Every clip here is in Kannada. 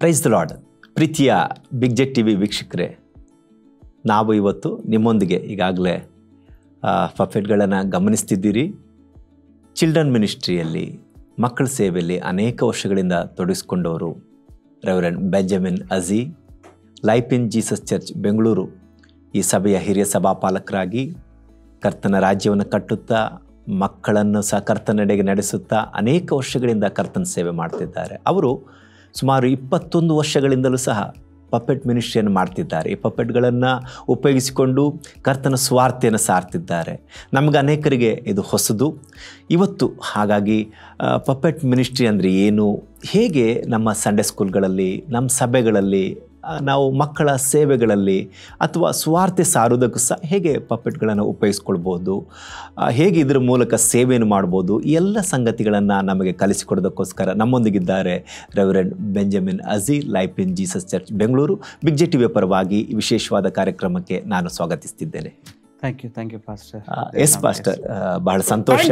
ಪ್ರೈಸ್ ದ ಲಾರ್ಡ್ ಪ್ರೀತಿಯ ಬಿಗ್ ಜೆಟ್ ಟಿ ವಿ ವೀಕ್ಷಕರೇ ನಾವು ಇವತ್ತು ನಿಮ್ಮೊಂದಿಗೆ ಈಗಾಗಲೇ ಪಫೆಟ್ಗಳನ್ನು ಗಮನಿಸ್ತಿದ್ದೀರಿ ಚಿಲ್ಡ್ರನ್ ಮಿನಿಸ್ಟ್ರಿಯಲ್ಲಿ ಮಕ್ಕಳ ಸೇವೆಯಲ್ಲಿ ಅನೇಕ ವರ್ಷಗಳಿಂದ ತೊಡಗಿಸ್ಕೊಂಡವರು reverend Benjamin Aji Life in Jesus church Bengaluru ಈ ಸಭೆಯ ಹಿರಿಯ ಸಭಾಪಾಲಕರಾಗಿ ಕರ್ತನ ರಾಜ್ಯವನ್ನು ಕಟ್ಟುತ್ತಾ ಮಕ್ಕಳನ್ನು ಸಹ ಕರ್ತನೆಡೆಗೆ ನಡೆಸುತ್ತಾ ಅನೇಕ ವರ್ಷಗಳಿಂದ ಕರ್ತನ ಸೇವೆ ಮಾಡ್ತಿದ್ದಾರೆ ಅವರು ಸುಮಾರು ಇಪ್ಪತ್ತೊಂದು ವರ್ಷಗಳಿಂದಲೂ ಸಹ ಪಪೆಟ್ ಮಿನಿಸ್ಟ್ರಿಯನ್ನು ಮಾಡ್ತಿದ್ದಾರೆ ಈ ಪಪೆಟ್ಗಳನ್ನು ಉಪಯೋಗಿಸಿಕೊಂಡು ಕರ್ತನ ಸ್ವಾರ್ಥೆಯನ್ನು ಸಾರ್ತಿದ್ದಾರೆ ನಮಗೆ ಅನೇಕರಿಗೆ ಇದು ಹೊಸದು ಇವತ್ತು ಹಾಗಾಗಿ ಪಪೆಟ್ ಮಿನಿಸ್ಟ್ರಿ ಅಂದರೆ ಏನು ಹೇಗೆ ನಮ್ಮ ಸಂಡೇ ಸ್ಕೂಲ್ಗಳಲ್ಲಿ ನಮ್ಮ ಸಭೆಗಳಲ್ಲಿ ಆ, ನಾವು ಮಕ್ಕಳ ಸೇವೆಗಳಲ್ಲಿ ಅಥವಾ ಸ್ವಾರ್ಥೆ ಸಾರುವುದಕ್ಕೂ ಸಹ ಹೇಗೆ ಪಪೆಟ್ಗಳನ್ನು ಉಪಯೋಗಿಸ್ಕೊಳ್ಬೋದು ಆ, ಹೇಗೆ ಇದರ ಮೂಲಕ ಸೇವೆಯನ್ನು ಮಾಡ್ಬೋದು ಈ ಎಲ್ಲ ಸಂಗತಿಗಳನ್ನು ನಮಗೆ ಕಲಿಸಿಕೊಡೋದಕ್ಕೋಸ್ಕರ ನಮ್ಮೊಂದಿಗಿದ್ದಾರೆ reverend Benjamin Aji Life in Jesus church Bengaluru Big J ಟಿವಿಯ ಪರವಾಗಿ ಈ ವಿಶೇಷವಾದ ಕಾರ್ಯಕ್ರಮಕ್ಕೆ ನಾನು ಸ್ವಾಗತಿಸ್ತಿದ್ದೇನೆ thank you thank you pastor yes pastor ಆ, ಬಹಳ ಸಂತೋಷ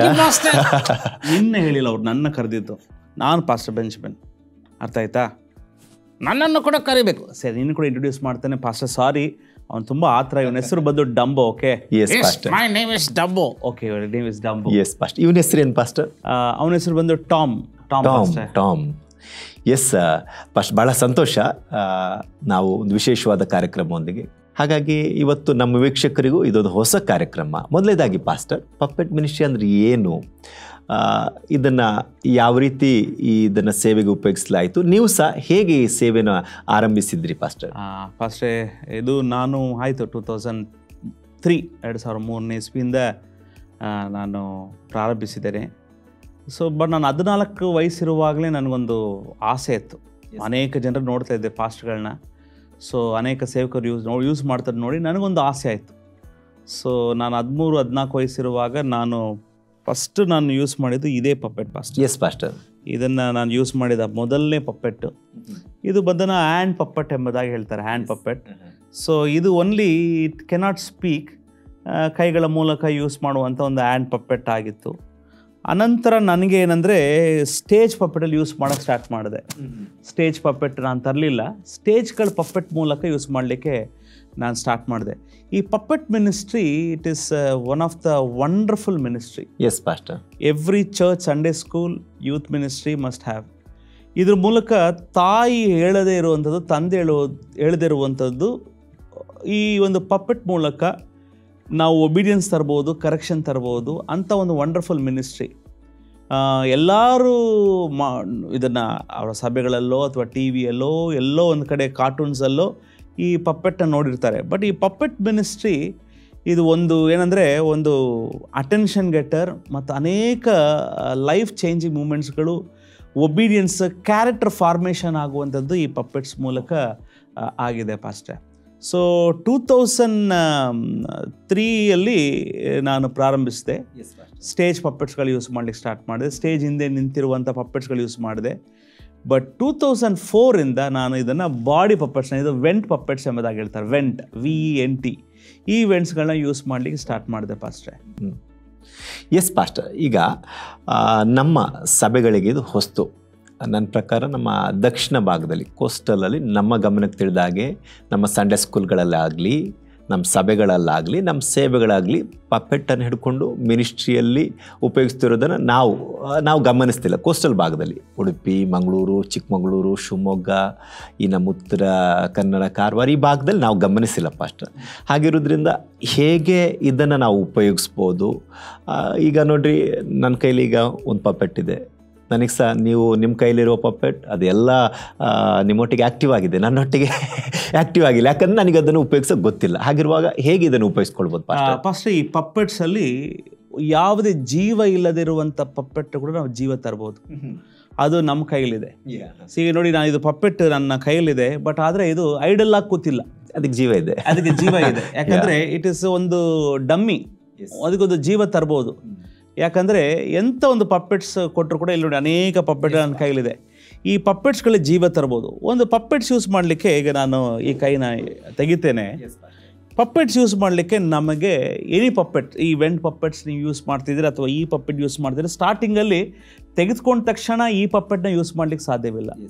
ನಿನ್ನೆ ಹೇಳಿಲ್ಲ ಅವ್ರು ನನ್ನ ಕರೆದಿದ್ದು ನಾನು ಪಾಸ್ಟರ್ ಬೆಂಚ್ಮೆನ್ ಅರ್ಥ ಆಯ್ತಾ ನನ್ನನ್ನು ಕೂಡ ಕರಿಬೇಕು ಸರಿ ನೀನು ಕೂಡ ಇಂಟ್ರೊಡ್ಯೂಸ್ ಮಾಡ್ತಾನೆ ಪಾಸ್ಟರ್ ಸಾರಿ ಅವ್ನು ತುಂಬಾ ಆತರ ಇವನ ಹೆಸರು ಬಂದು Dumbo okay yes pastor my name is Dumbo okay name is Dumbo yes pastor ಇವನ ಹೆಸರೇನು ಪಾಸ್ಟರ್ ಅವನ ಹೆಸರು ಬಂದು Tom Tom Tom pastor Tom yes first ಭಾಳ ಸಂತೋಷ ಆ, ನಾವು ಒಂದು ವಿಶೇಷವಾದ ಕಾರ್ಯಕ್ರಮದೊಂದಿಗೆ ಹಾಗಾಗಿ ಇವತ್ತು ನಮ್ಮ ವೀಕ್ಷಕರಿಗೂ ಇದೊಂದು ಹೊಸ ಕಾರ್ಯಕ್ರಮ ಮೊದಲೇದಾಗಿ ಪಾಸ್ಟರ್ ಪಪ್ಪೆಟ್ ಮಿನಿಸ್ಟ್ರಿ ಅಂದರೆ ಏನು ಆ, ಇದನ್ನು ಯಾವ ರೀತಿ ಈ ಇದನ್ನು ಸೇವೆಗೆ ಉಪಯೋಗಿಸಲಾಯಿತು ನೀವು ಸಹ ಹೇಗೆ ಈ ಸೇವೆನ ಆರಂಭಿಸಿದ್ರಿ ಪಾಸ್ಟರ್ ಫಸ್ಟೇ ಇದು ನಾನು ಆಯಿತು ಟೂ ತೌಸಂಡ್ ತ್ರೀ ಎರಡು ಸಾವಿರದ ಮೂರನೇ ಇಸ್ವಿಯಿಂದ ಆ, ನಾನು ಪ್ರಾರಂಭಿಸಿದ್ದೇನೆ ಸೊ ಬಟ್ ನಾನು ಹದಿನಾಲ್ಕು ವಯಸ್ಸಿರುವಾಗಲೇ ನನಗೊಂದು ಆಸೆ ಇತ್ತು ಅನೇಕ ಜನರು ನೋಡ್ತಾ ಇದ್ದೆ ಪಾಸ್ಟ್ಗಳನ್ನ ಸೊ ಅನೇಕ ಸೇವಕರು ಯೂಸ್ ನೋಡಿ ಯೂಸ್ ಮಾಡ್ತಾರೆ ನೋಡಿ ನನಗೊಂದು ಆಸೆ ಆಯಿತು ಸೊ ನಾನು ಹದಿಮೂರು ಹದಿನಾಲ್ಕು ವಯಸ್ಸಿರುವಾಗ ನಾನು ಫಸ್ಟ್ ನಾನು ಯೂಸ್ ಮಾಡಿದ್ದು ಇದೇ ಪಪ್ಪೆಟ್ ಪಾಸ್ಟ್ ಎಸ್ ಪಾಸ್ಟರ್ ಇದನ್ನು ನಾನು ಯೂಸ್ ಮಾಡಿದ ಮೊದಲನೇ ಪಪ್ಪೆಟ್ಟು ಇದು ಬಂದನ ಹ್ಯಾಂಡ್ ಪಪ್ಪೆಟ್ ಎಂಬುದಾಗಿ ಹೇಳ್ತಾರೆ ಹ್ಯಾಂಡ್ ಪಪ್ಪೆಟ್ ಸೊ ಇದು ಓನ್ಲಿ ಇಟ್ ಕೆನಾಟ್ ಸ್ಪೀಕ್ ಕೈಗಳ ಮೂಲಕ ಯೂಸ್ ಮಾಡುವಂಥ ಒಂದು ಹ್ಯಾಂಡ್ ಪಪ್ಪೆಟ್ ಆಗಿತ್ತು ಅನಂತರ ನನಗೆ ಏನಂದರೆ ಸ್ಟೇಜ್ ಪಪ್ಪೆಟಲ್ಲಿ ಯೂಸ್ ಮಾಡೋಕ್ಕೆ ಸ್ಟಾರ್ಟ್ ಮಾಡಿದೆ ಸ್ಟೇಜ್ ಪಪ್ಪೆಟ್ ನಾನು ತರಲಿಲ್ಲ ಸ್ಟೇಜ್ಗಳ ಪಪ್ಪೆಟ್ ಮೂಲಕ ಯೂಸ್ ಮಾಡಲಿಕ್ಕೆ ನಾನು ಸ್ಟಾರ್ಟ್ ಮಾಡಿದೆ ಈ puppet ministry it is one of the wonderful ministry yes pastor every church Sunday school youth ministry must have ಇದ್ರ ಮೂಲಕ ತಾಯಿ ಹೇಳದೇ ಇರುವಂಥದ್ದು ತಂದೆ ಹೇಳುವ ಹೇಳದೇ ಇರುವಂಥದ್ದು ಈ ಒಂದು ಪಪ್ಪೆಟ್ ಮೂಲಕ ನಾವು ಒಬಿಡಿಯನ್ಸ್ ತರ್ಬೋದು ಕರೆಕ್ಷನ್ ತರ್ಬೋದು ಅಂಥ ಒಂದು ವಂಡರ್ಫುಲ್ ಮಿನಿಸ್ಟ್ರಿ ಎಲ್ಲರೂ ಮಾ ಇದನ್ನು ಅವರ ಸಭೆಗಳಲ್ಲೋ ಅಥವಾ ಟಿ ವಿಯಲ್ಲೋ ಎಲ್ಲೋ ಒಂದು ಕಡೆ ಕಾರ್ಟೂನ್ಸಲ್ಲೋ ಈ ಪಪ್ಪೆಟ್ಟನ್ನು ನೋಡಿರ್ತಾರೆ ಬಟ್ ಈ ಪಪ್ಪೆಟ್ ಮಿನಿಸ್ಟ್ರಿ ಇದು ಒಂದು ಏನಂದರೆ ಒಂದು ಅಟೆನ್ಷನ್ ಗೆಟರ್ ಮತ್ತು ಅನೇಕ ಲೈಫ್ ಚೇಂಜಿಂಗ್ ಮೂಮೆಂಟ್ಸ್ಗಳು ಒಬೀಡಿಯನ್ಸ್ ಕ್ಯಾರೆಕ್ಟರ್ ಫಾರ್ಮೇಷನ್ ಆಗುವಂಥದ್ದು ಈ ಪಪ್ಪೆಟ್ಸ್ ಮೂಲಕ ಆ, ಆಗಿದೆ ಪಾಸ್ಟರ್ ಸೊ ಟೂ ತೌಸಂಡ್ ತ್ರೀಯಲ್ಲಿ ನಾನು ಪ್ರಾರಂಭಿಸಿದೆ ಸ್ಟೇಜ್ ಪಪ್ಪೆಟ್ಸ್ಗಳು ಯೂಸ್ ಮಾಡ್ಲಿಕ್ಕೆ ಸ್ಟಾರ್ಟ್ ಮಾಡಿದೆ ಸ್ಟೇಜ್ ಹಿಂದೆ ನಿಂತಿರುವಂಥ ಪಪ್ಪೆಟ್ಸ್ಗಳು ಯೂಸ್ ಮಾಡಿದೆ ಬಟ್ ಟೂ ತೌಸಂಡ್ ಫೋರಿಂದ ನಾನು ಇದನ್ನು ಬಾಡಿ ಪಪ್ಪೆಟ್ಸ್ನ ಇದು ವೆಂಟ್ ಪಪ್ಪೆಟ್ಸ್ ಎಂಬುದಾಗಿ ಹೇಳ್ತಾರೆ ವೆಂಟ್ ವಿ ಎನ್ ಟಿ ಈ ವೆಂಟ್ಸ್ಗಳನ್ನ ಯೂಸ್ ಮಾಡಲಿಕ್ಕೆ ಸ್ಟಾರ್ಟ್ ಮಾಡಿದೆ ಪಾಸ್ಟ್ರೆ ಎಸ್ ಪಾಸ್ಟರ್ ಈಗ ಆ, ನಮ್ಮ ಸಭೆಗಳಿಗೆ ಇದು ಹೊಸ್ತು ನನ್ನ ಪ್ರಕಾರ ನಮ್ಮ ದಕ್ಷಿಣ ಭಾಗದಲ್ಲಿ ಕೋಸ್ಟಲಲ್ಲಿ ನಮ್ಮ ಗಮನಕ್ಕೆ ತಿಳಿದ ಹಾಗೆ ನಮ್ಮ ಸಂಡೇ ಸ್ಕೂಲ್ಗಳಲ್ಲಾಗಲಿ ನಮ್ಮ ಸಭೆಗಳಲ್ಲಾಗಲಿ ನಮ್ಮ ಸೇವೆಗಳಾಗಲಿ ಪಪ್ಪೆಟ್ಟನ್ನು ಹಿಡ್ಕೊಂಡು ಮಿನಿಸ್ಟ್ರಿಯಲ್ಲಿ ಉಪಯೋಗಿಸ್ತಿರೋದನ್ನು ನಾವು ಆ, ನಾವು ಗಮನಿಸ್ತಿಲ್ಲ ಕೋಸ್ಟಲ್ ಭಾಗದಲ್ಲಿ ಉಡುಪಿ ಮಂಗಳೂರು ಚಿಕ್ಕಮಗಳೂರು ಶಿವಮೊಗ್ಗ ಈ ನಮ್ಮ ಉತ್ತರ ಕನ್ನಡ ಕಾರವಾರ ಈ ಭಾಗದಲ್ಲಿ ನಾವು ಗಮನಿಸಿಲ್ಲ ಫಸ್ಟ್ ಹಾಗಿರೋದ್ರಿಂದ ಹೇಗೆ ಇದನ್ನು ನಾವು ಉಪಯೋಗಿಸ್ಬೋದು ಆ, ಈಗ ನೋಡ್ರಿ ನನ್ನ ಕೈಲಿ ಈಗ ಒಂದು ಪಪ್ಪೆಟ್ ಇದೆ ನನಗೆ ಸಹ ನೀವು ನಿಮ್ಮ ಕೈಲಿರುವ ಪಪ್ಪೆಟ್ ಅದೆಲ್ಲ ಆ, ನಿಮ್ಮೊಟ್ಟಿಗೆ ಆ್ಯಕ್ಟಿವ್ ಆಗಿದೆ ನನ್ನೊಟ್ಟಿಗೆ ಆ್ಯಕ್ಟಿವ್ ಆಗಿಲ್ಲ ಯಾಕಂದ್ರೆ ನನಗೆ ಅದನ್ನು ಉಪಯೋಗಿಸೋಕೆ ಗೊತ್ತಿಲ್ಲ ಹಾಗಿರುವಾಗ ಹೇಗೆ ಇದನ್ನು ಉಪಯೋಗಿಸ್ಕೊಳ್ಬೋದು ಫಸ್ಟ್ ಫಸ್ಟ್ ಈ ಪಪ್ಪೆಟ್ಸಲ್ಲಿ ಯಾವುದೇ ಜೀವ ಇಲ್ಲದಿರುವಂಥ ಪಪ್ಪೆಟ್ ಕೂಡ ನಾವು ಜೀವ ತರ್ಬೋದು ಅದು ನಮ್ಮ ಕೈಲಿದೆ ಸೊ ಈಗ ನೋಡಿ ನಾನು ಇದು ಪಪ್ಪೆಟ್ ನನ್ನ ಕೈಯಲ್ಲಿದೆ ಬಟ್ ಆದರೆ ಇದು ಐಡಲ್ ಆಗಿ ಕೂತಿಲ್ಲ ಅದಕ್ಕೆ ಜೀವ ಇದೆ ಅದಕ್ಕೆ ಜೀವ ಇದೆ ಯಾಕಂದ್ರೆ ಇಟ್ ಇಸ್ ಒಂದು ಡಮ್ಮಿ ಅದಕ್ಕೊಂದು ಜೀವ ತರ್ಬೋದು ಯಾಕಂದ್ರೆ ಎಂಥ ಒಂದು ಪಪ್ಪೆಟ್ಸ್ ಕೊಟ್ಟರು ಕೂಡ ಇಲ್ಲಿ ನೋಡಿ ಅನೇಕ ಪಪ್ಪೆಟ್ ನನ್ನ ಕೈಲಿದೆ ಈ ಪಪ್ಪೆಟ್ಸ್ಗಳಿಗೆ ಜೀವ ತರ್ಬೋದು ಒಂದು ಪಪ್ಪೆಟ್ಸ್ ಯೂಸ್ ಮಾಡಲಿಕ್ಕೆ ಈಗ ನಾನು ಈ ಕೈನ ತೆಗಿತೇನೆ ಪಪ್ಪೆಟ್ಸ್ ಯೂಸ್ ಮಾಡಲಿಕ್ಕೆ ನಮಗೆ ಎನಿ ಪಪ್ಪೆಟ್ ಈ ವೆಂಟ್ ಪಪ್ಪೆಟ್ಸ್ ನೀವು ಯೂಸ್ ಮಾಡ್ತಿದ್ದೀರಾ ಅಥವಾ ಈ ಪಪ್ಪೆಟ್ ಯೂಸ್ ಮಾಡ್ತಿದ್ರೆ ಸ್ಟಾರ್ಟಿಂಗಲ್ಲಿ ತೆಗೆದುಕೊಂಡ ತಕ್ಷಣ ಈ ಪಪ್ಪೆಟ್ನ ಯೂಸ್ ಮಾಡ್ಲಿಕ್ಕೆ ಸಾಧ್ಯವಿಲ್ಲ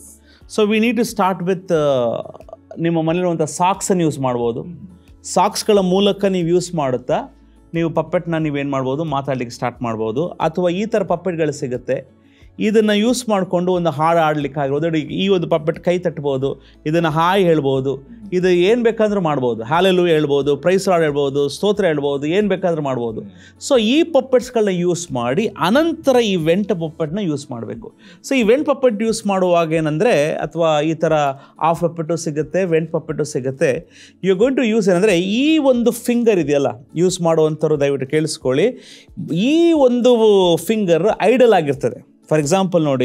so we need to start with ನಿಮ್ಮ ಮನೇಲಿರುವಂಥ ಸಾಕ್ಸನ್ನು ಯೂಸ್ ಮಾಡ್ಬೋದು ಸಾಕ್ಸ್ಗಳ ಮೂಲಕ ನೀವು ಯೂಸ್ ಮಾಡುತ್ತಾ ನೀವು ಪಪ್ಪೆಟ್ನ ನೀವೇನು ಮಾಡ್ಬೋದು ಮಾತಾಡ್ಲಿಕ್ಕೆ ಸ್ಟಾರ್ಟ್ ಮಾಡ್ಬೋದು ಅಥವಾ ಈ ಥರ ಪಪ್ಪೆಟ್ಗಳು ಸಿಗುತ್ತೆ ಇದನ್ನು ಯೂಸ್ ಮಾಡಿಕೊಂಡು ಒಂದು ಹಾಡು ಆಡ್ಲಿಕ್ಕೆ ಆಗಿರ್ಬೋದು ನೋಡಿ, ಈ ಒಂದು ಪಪ್ಪೆಟ್ ಕೈ ತಟ್ಬೋದು ಇದನ್ನು ಹಾಯ್ ಹೇಳ್ಬೋದು ಇದು ಏನು ಬೇಕಾದ್ರೂ ಮಾಡ್ಬೋದು ಹಾಲೆಲು ಹೇಳ್ಬೋದು ಪ್ರೈಸ್ ಹಾಡು ಹೇಳ್ಬೋದು ಸ್ತೋತ್ರ ಹೇಳ್ಬೋದು ಏನು ಬೇಕಾದ್ರೂ ಮಾಡ್ಬೋದು ಸೊ ಈ ಪಪ್ಪೆಟ್ಸ್ಗಳನ್ನ ಯೂಸ್ ಮಾಡಿ ಅನಂತರ ಈ ವೆಂಟ್ ಪಪ್ಪೆಟ್ನ ಯೂಸ್ ಮಾಡಬೇಕು ಸೊ ಈ ವೆಂಟ್ ಪಪ್ಪೆಟ್ ಯೂಸ್ ಮಾಡುವಾಗ ಏನಂದರೆ ಅಥವಾ ಈ ಥರ ಆಫ್ ಪಪ್ಪೆಟು ಸಿಗುತ್ತೆ ವೆಂಟ್ ಪಪ್ಪೆಟು ಸಿಗುತ್ತೆ ಯು ಗೋಯಿಂಗ್ ಟು ಯೂಸ್ ಏನಂದರೆ ಈ ಒಂದು ಫಿಂಗರ್ ಇದೆಯಲ್ಲ ಯೂಸ್ ಮಾಡುವಂಥವ್ರು ದಯವಿಟ್ಟು ಕೇಳಿಸ್ಕೊಳ್ಳಿ ಈ ಒಂದು ಫಿಂಗರ್ ಐಡಲ್ ಆಗಿರ್ತದೆ ಫಾರ್ ಎಕ್ಸಾಂಪಲ್ ನೋಡಿ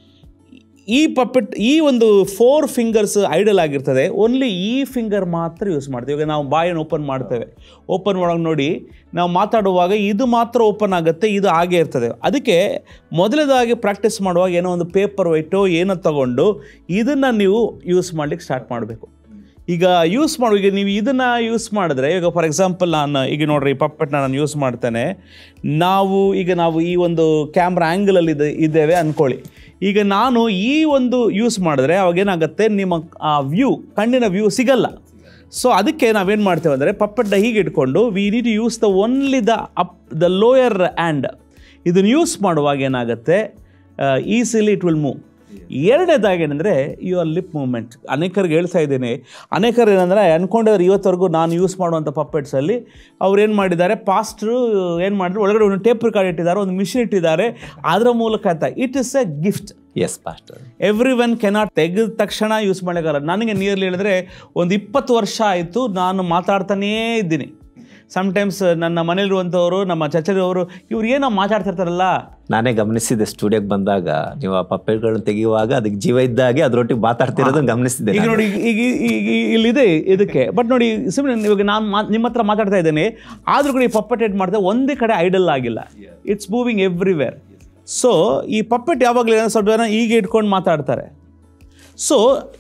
ಈ ಪಪ್ಪೆಟ್ ಈ ಒಂದು ಫೋರ್ ಫಿಂಗರ್ಸ್ ಐಡಲ್ ಆಗಿರ್ತದೆ ಓನ್ಲಿ ಈ ಫಿಂಗರ್ ಮಾತ್ರ ಯೂಸ್ ಮಾಡ್ತೀವಿ ಇವಾಗ ನಾವು ಬಾಯನ್ನು ಓಪನ್ ಮಾಡ್ತೇವೆ ಓಪನ್ ಮಾಡೋಕೆ ನೋಡಿ ನಾವು ಮಾತಾಡುವಾಗ ಇದು ಮಾತ್ರ ಓಪನ್ ಆಗುತ್ತೆ ಇದು ಹಾಗೆ ಇರ್ತದೆ ಅದಕ್ಕೆ ಮೊದಲದಾಗಿ ಪ್ರಾಕ್ಟೀಸ್ ಮಾಡುವಾಗ ಏನೋ ಒಂದು ಪೇಪರ್ ವೈಟೋ ಏನೋ ತಗೊಂಡು ಇದನ್ನು ನೀವು ಯೂಸ್ ಮಾಡ್ಲಿಕ್ಕೆ ಸ್ಟಾರ್ಟ್ ಮಾಡಬೇಕು ಈಗ ಯೂಸ್ ಮಾಡು ಈಗ ನೀವು ಇದನ್ನು ಯೂಸ್ ಮಾಡಿದ್ರೆ ಈಗ ಫಾರ್ ಎಕ್ಸಾಂಪಲ್ ನಾನು ಈಗ ನೋಡ್ರಿ ಪಪ್ಪೆಟ್ನ ನಾನು ಯೂಸ್ ಮಾಡ್ತೇನೆ ನಾವು ಈಗ ನಾವು ಈ ಒಂದು ಕ್ಯಾಮ್ರಾ ಆ್ಯಂಗಲಲ್ಲಿ ಇದೆ ಇದ್ದೇವೆ ಅಂದ್ಕೊಳ್ಳಿ ಈಗ ನಾನು ಈ ಒಂದು ಯೂಸ್ ಮಾಡಿದ್ರೆ ಅವಾಗ ಏನಾಗುತ್ತೆ ನಿಮ್ಮ ಆ ವ್ಯೂ ಕಣ್ಣಿನ ವ್ಯೂ ಸಿಗಲ್ಲ ಸೊ ಅದಕ್ಕೆ ನಾವೇನು ಮಾಡ್ತೇವೆ ಅಂದರೆ ಪಪ್ಪೆಟ್ನ ಹೀಗೆ ಇಟ್ಕೊಂಡು we need to use the only the up the lower and ಇದನ್ನು ಯೂಸ್ ಮಾಡುವಾಗ ಏನಾಗುತ್ತೆ ಈಸಿಲಿ ಇಟ್ ವಿಲ್ ಮೂವ್ ಎರಡನೇದಾಗಿ ಏನಂದರೆ ಯುವರ್ ಲಿಪ್ ಮೂವ್ಮೆಂಟ್ ಅನೇಕರಿಗೆ ಹೇಳ್ತಾ ಇದ್ದೀನಿ ಅನೇಕರು ಏನಂದರೆ ಅನ್ಕೊಂಡಿದ್ದಾರೆ ಇವತ್ತವರೆಗೂ ನಾನು ಯೂಸ್ ಮಾಡುವಂಥ ಪಪ್ಪೆಟ್ಸಲ್ಲಿ ಅವ್ರು ಏನು ಮಾಡಿದ್ದಾರೆ ಪಾಸ್ಟ್ರು ಏನು ಮಾಡಿದ್ರು ಒಳಗಡೆ ಒಂದು ಟೇಪ್ ರೆಕಾರ್ಡ್ ಇಟ್ಟಿದ್ದಾರೆ ಒಂದು ಮಿಷಿನ್ ಇಟ್ಟಿದ್ದಾರೆ ಅದರ ಮೂಲಕ ಅಂತ it is a gift yes pastor every one cannot ತೆಗೆದ ತಕ್ಷಣ ಯೂಸ್ ಮಾಡೋಕ್ಕಲ್ಲ ನನಗೆ ನಿಯರ್ಲಿ ಹೇಳಿದ್ರೆ ಒಂದು ಇಪ್ಪತ್ತು ವರ್ಷ ಆಯಿತು ನಾನು ಮಾತಾಡ್ತಾನೇ ಇದ್ದೀನಿ ಸಮ್ಟೈಮ್ಸ್ ನನ್ನ ಮನೇಲಿರುವಂಥವ್ರು ನಮ್ಮ ಚಚರಿಯವರು ಇವ್ರು ಏನೋ ಮಾತಾಡ್ತಿರ್ತಾರಲ್ಲ ನಾನೇ ಗಮನಿಸಿದೆ ಸ್ಟುಡಿಯೋಗೆ ಬಂದಾಗ ನೀವು ಆ ಪಪ್ಪೆಟ್ಗಳನ್ನ ತೆಗೆಯುವಾಗ ಅದಕ್ಕೆ ಜೀವ ಇದ್ದಾಗೆ ಅದ್ರೊಟ್ಟಿಗೆ ಮಾತಾಡ್ತಿರೋದನ್ನ ಗಮನಿಸಿದ್ದೆ ಈಗ ನಾನು. ನೋಡಿ ಈಗ ಈಗ ಈಗ ಇಲ್ಲಿದೆ ಇದಕ್ಕೆ ಬಟ್ ನೋಡಿ ಸುಮ್ಮನೆ ಇವಾಗ ನಾನು ಮಾ ನಿಮ್ಮ ಹತ್ರ ಮಾತಾಡ್ತಾ ಇದ್ದೇನೆ ಆದರೂ ಕೂಡ ಈ ಪಪ್ಪೆಟ್ ಏಟ್ ಮಾಡಿದೆ ಒಂದೇ ಕಡೆ ಐಡಲ್ ಆಗಿಲ್ಲ ಇಟ್ಸ್ ಮೂವಿಂಗ್ ಎವ್ರಿವೇರ್ ಸೊ ಈ ಪಪ್ಪೆಟ್ ಯಾವಾಗಲೂ ಏನೋ ಸ್ವಲ್ಪ ಜನ ಈಗ ಇಟ್ಕೊಂಡು ಮಾತಾಡ್ತಾರೆ ಸೊ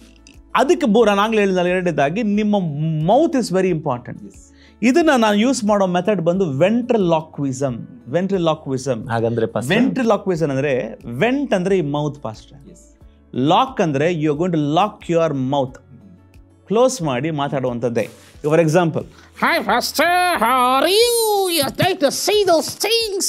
ಅದಕ್ಕೆ ಬೋ ನಾನು ಆಗಲೇ ಹೇಳಿದ ಎರಡನೇದಾಗಿ ನಿಮ್ಮ ಮೌತ್ ಇಸ್ ವೆರಿ ಇಂಪಾರ್ಟೆಂಟ್ ಇದನ್ನು ನಾನು ಯೂಸ್ ಮಾಡೋ ಮೆಥಡ್ ಬಂದು ವೆಂಟ್ರಲಾಕ್ವಿಸಮ್ ವೆಂಟ್ರಲಾಕ್ವಿಸಮ್ ಹಾಗಂದ್ರೆ ಪಾಸ್ಟರ್ ವೆಂಟ್ರಲಾಕ್ವಿಸಮ್ ಅಂದರೆ ವೆಂಟ್ ಅಂದರೆ ಈ ಮೌತ್ ಪಾಸ್ಟ್ ಲಾಕ್ ಅಂದರೆ you going to lock your mouth close ಮಾಡಿ ಮಾತಾಡುವಂಥದ್ದೇ for example Hi, Pastor. How are you? You're going to see those things.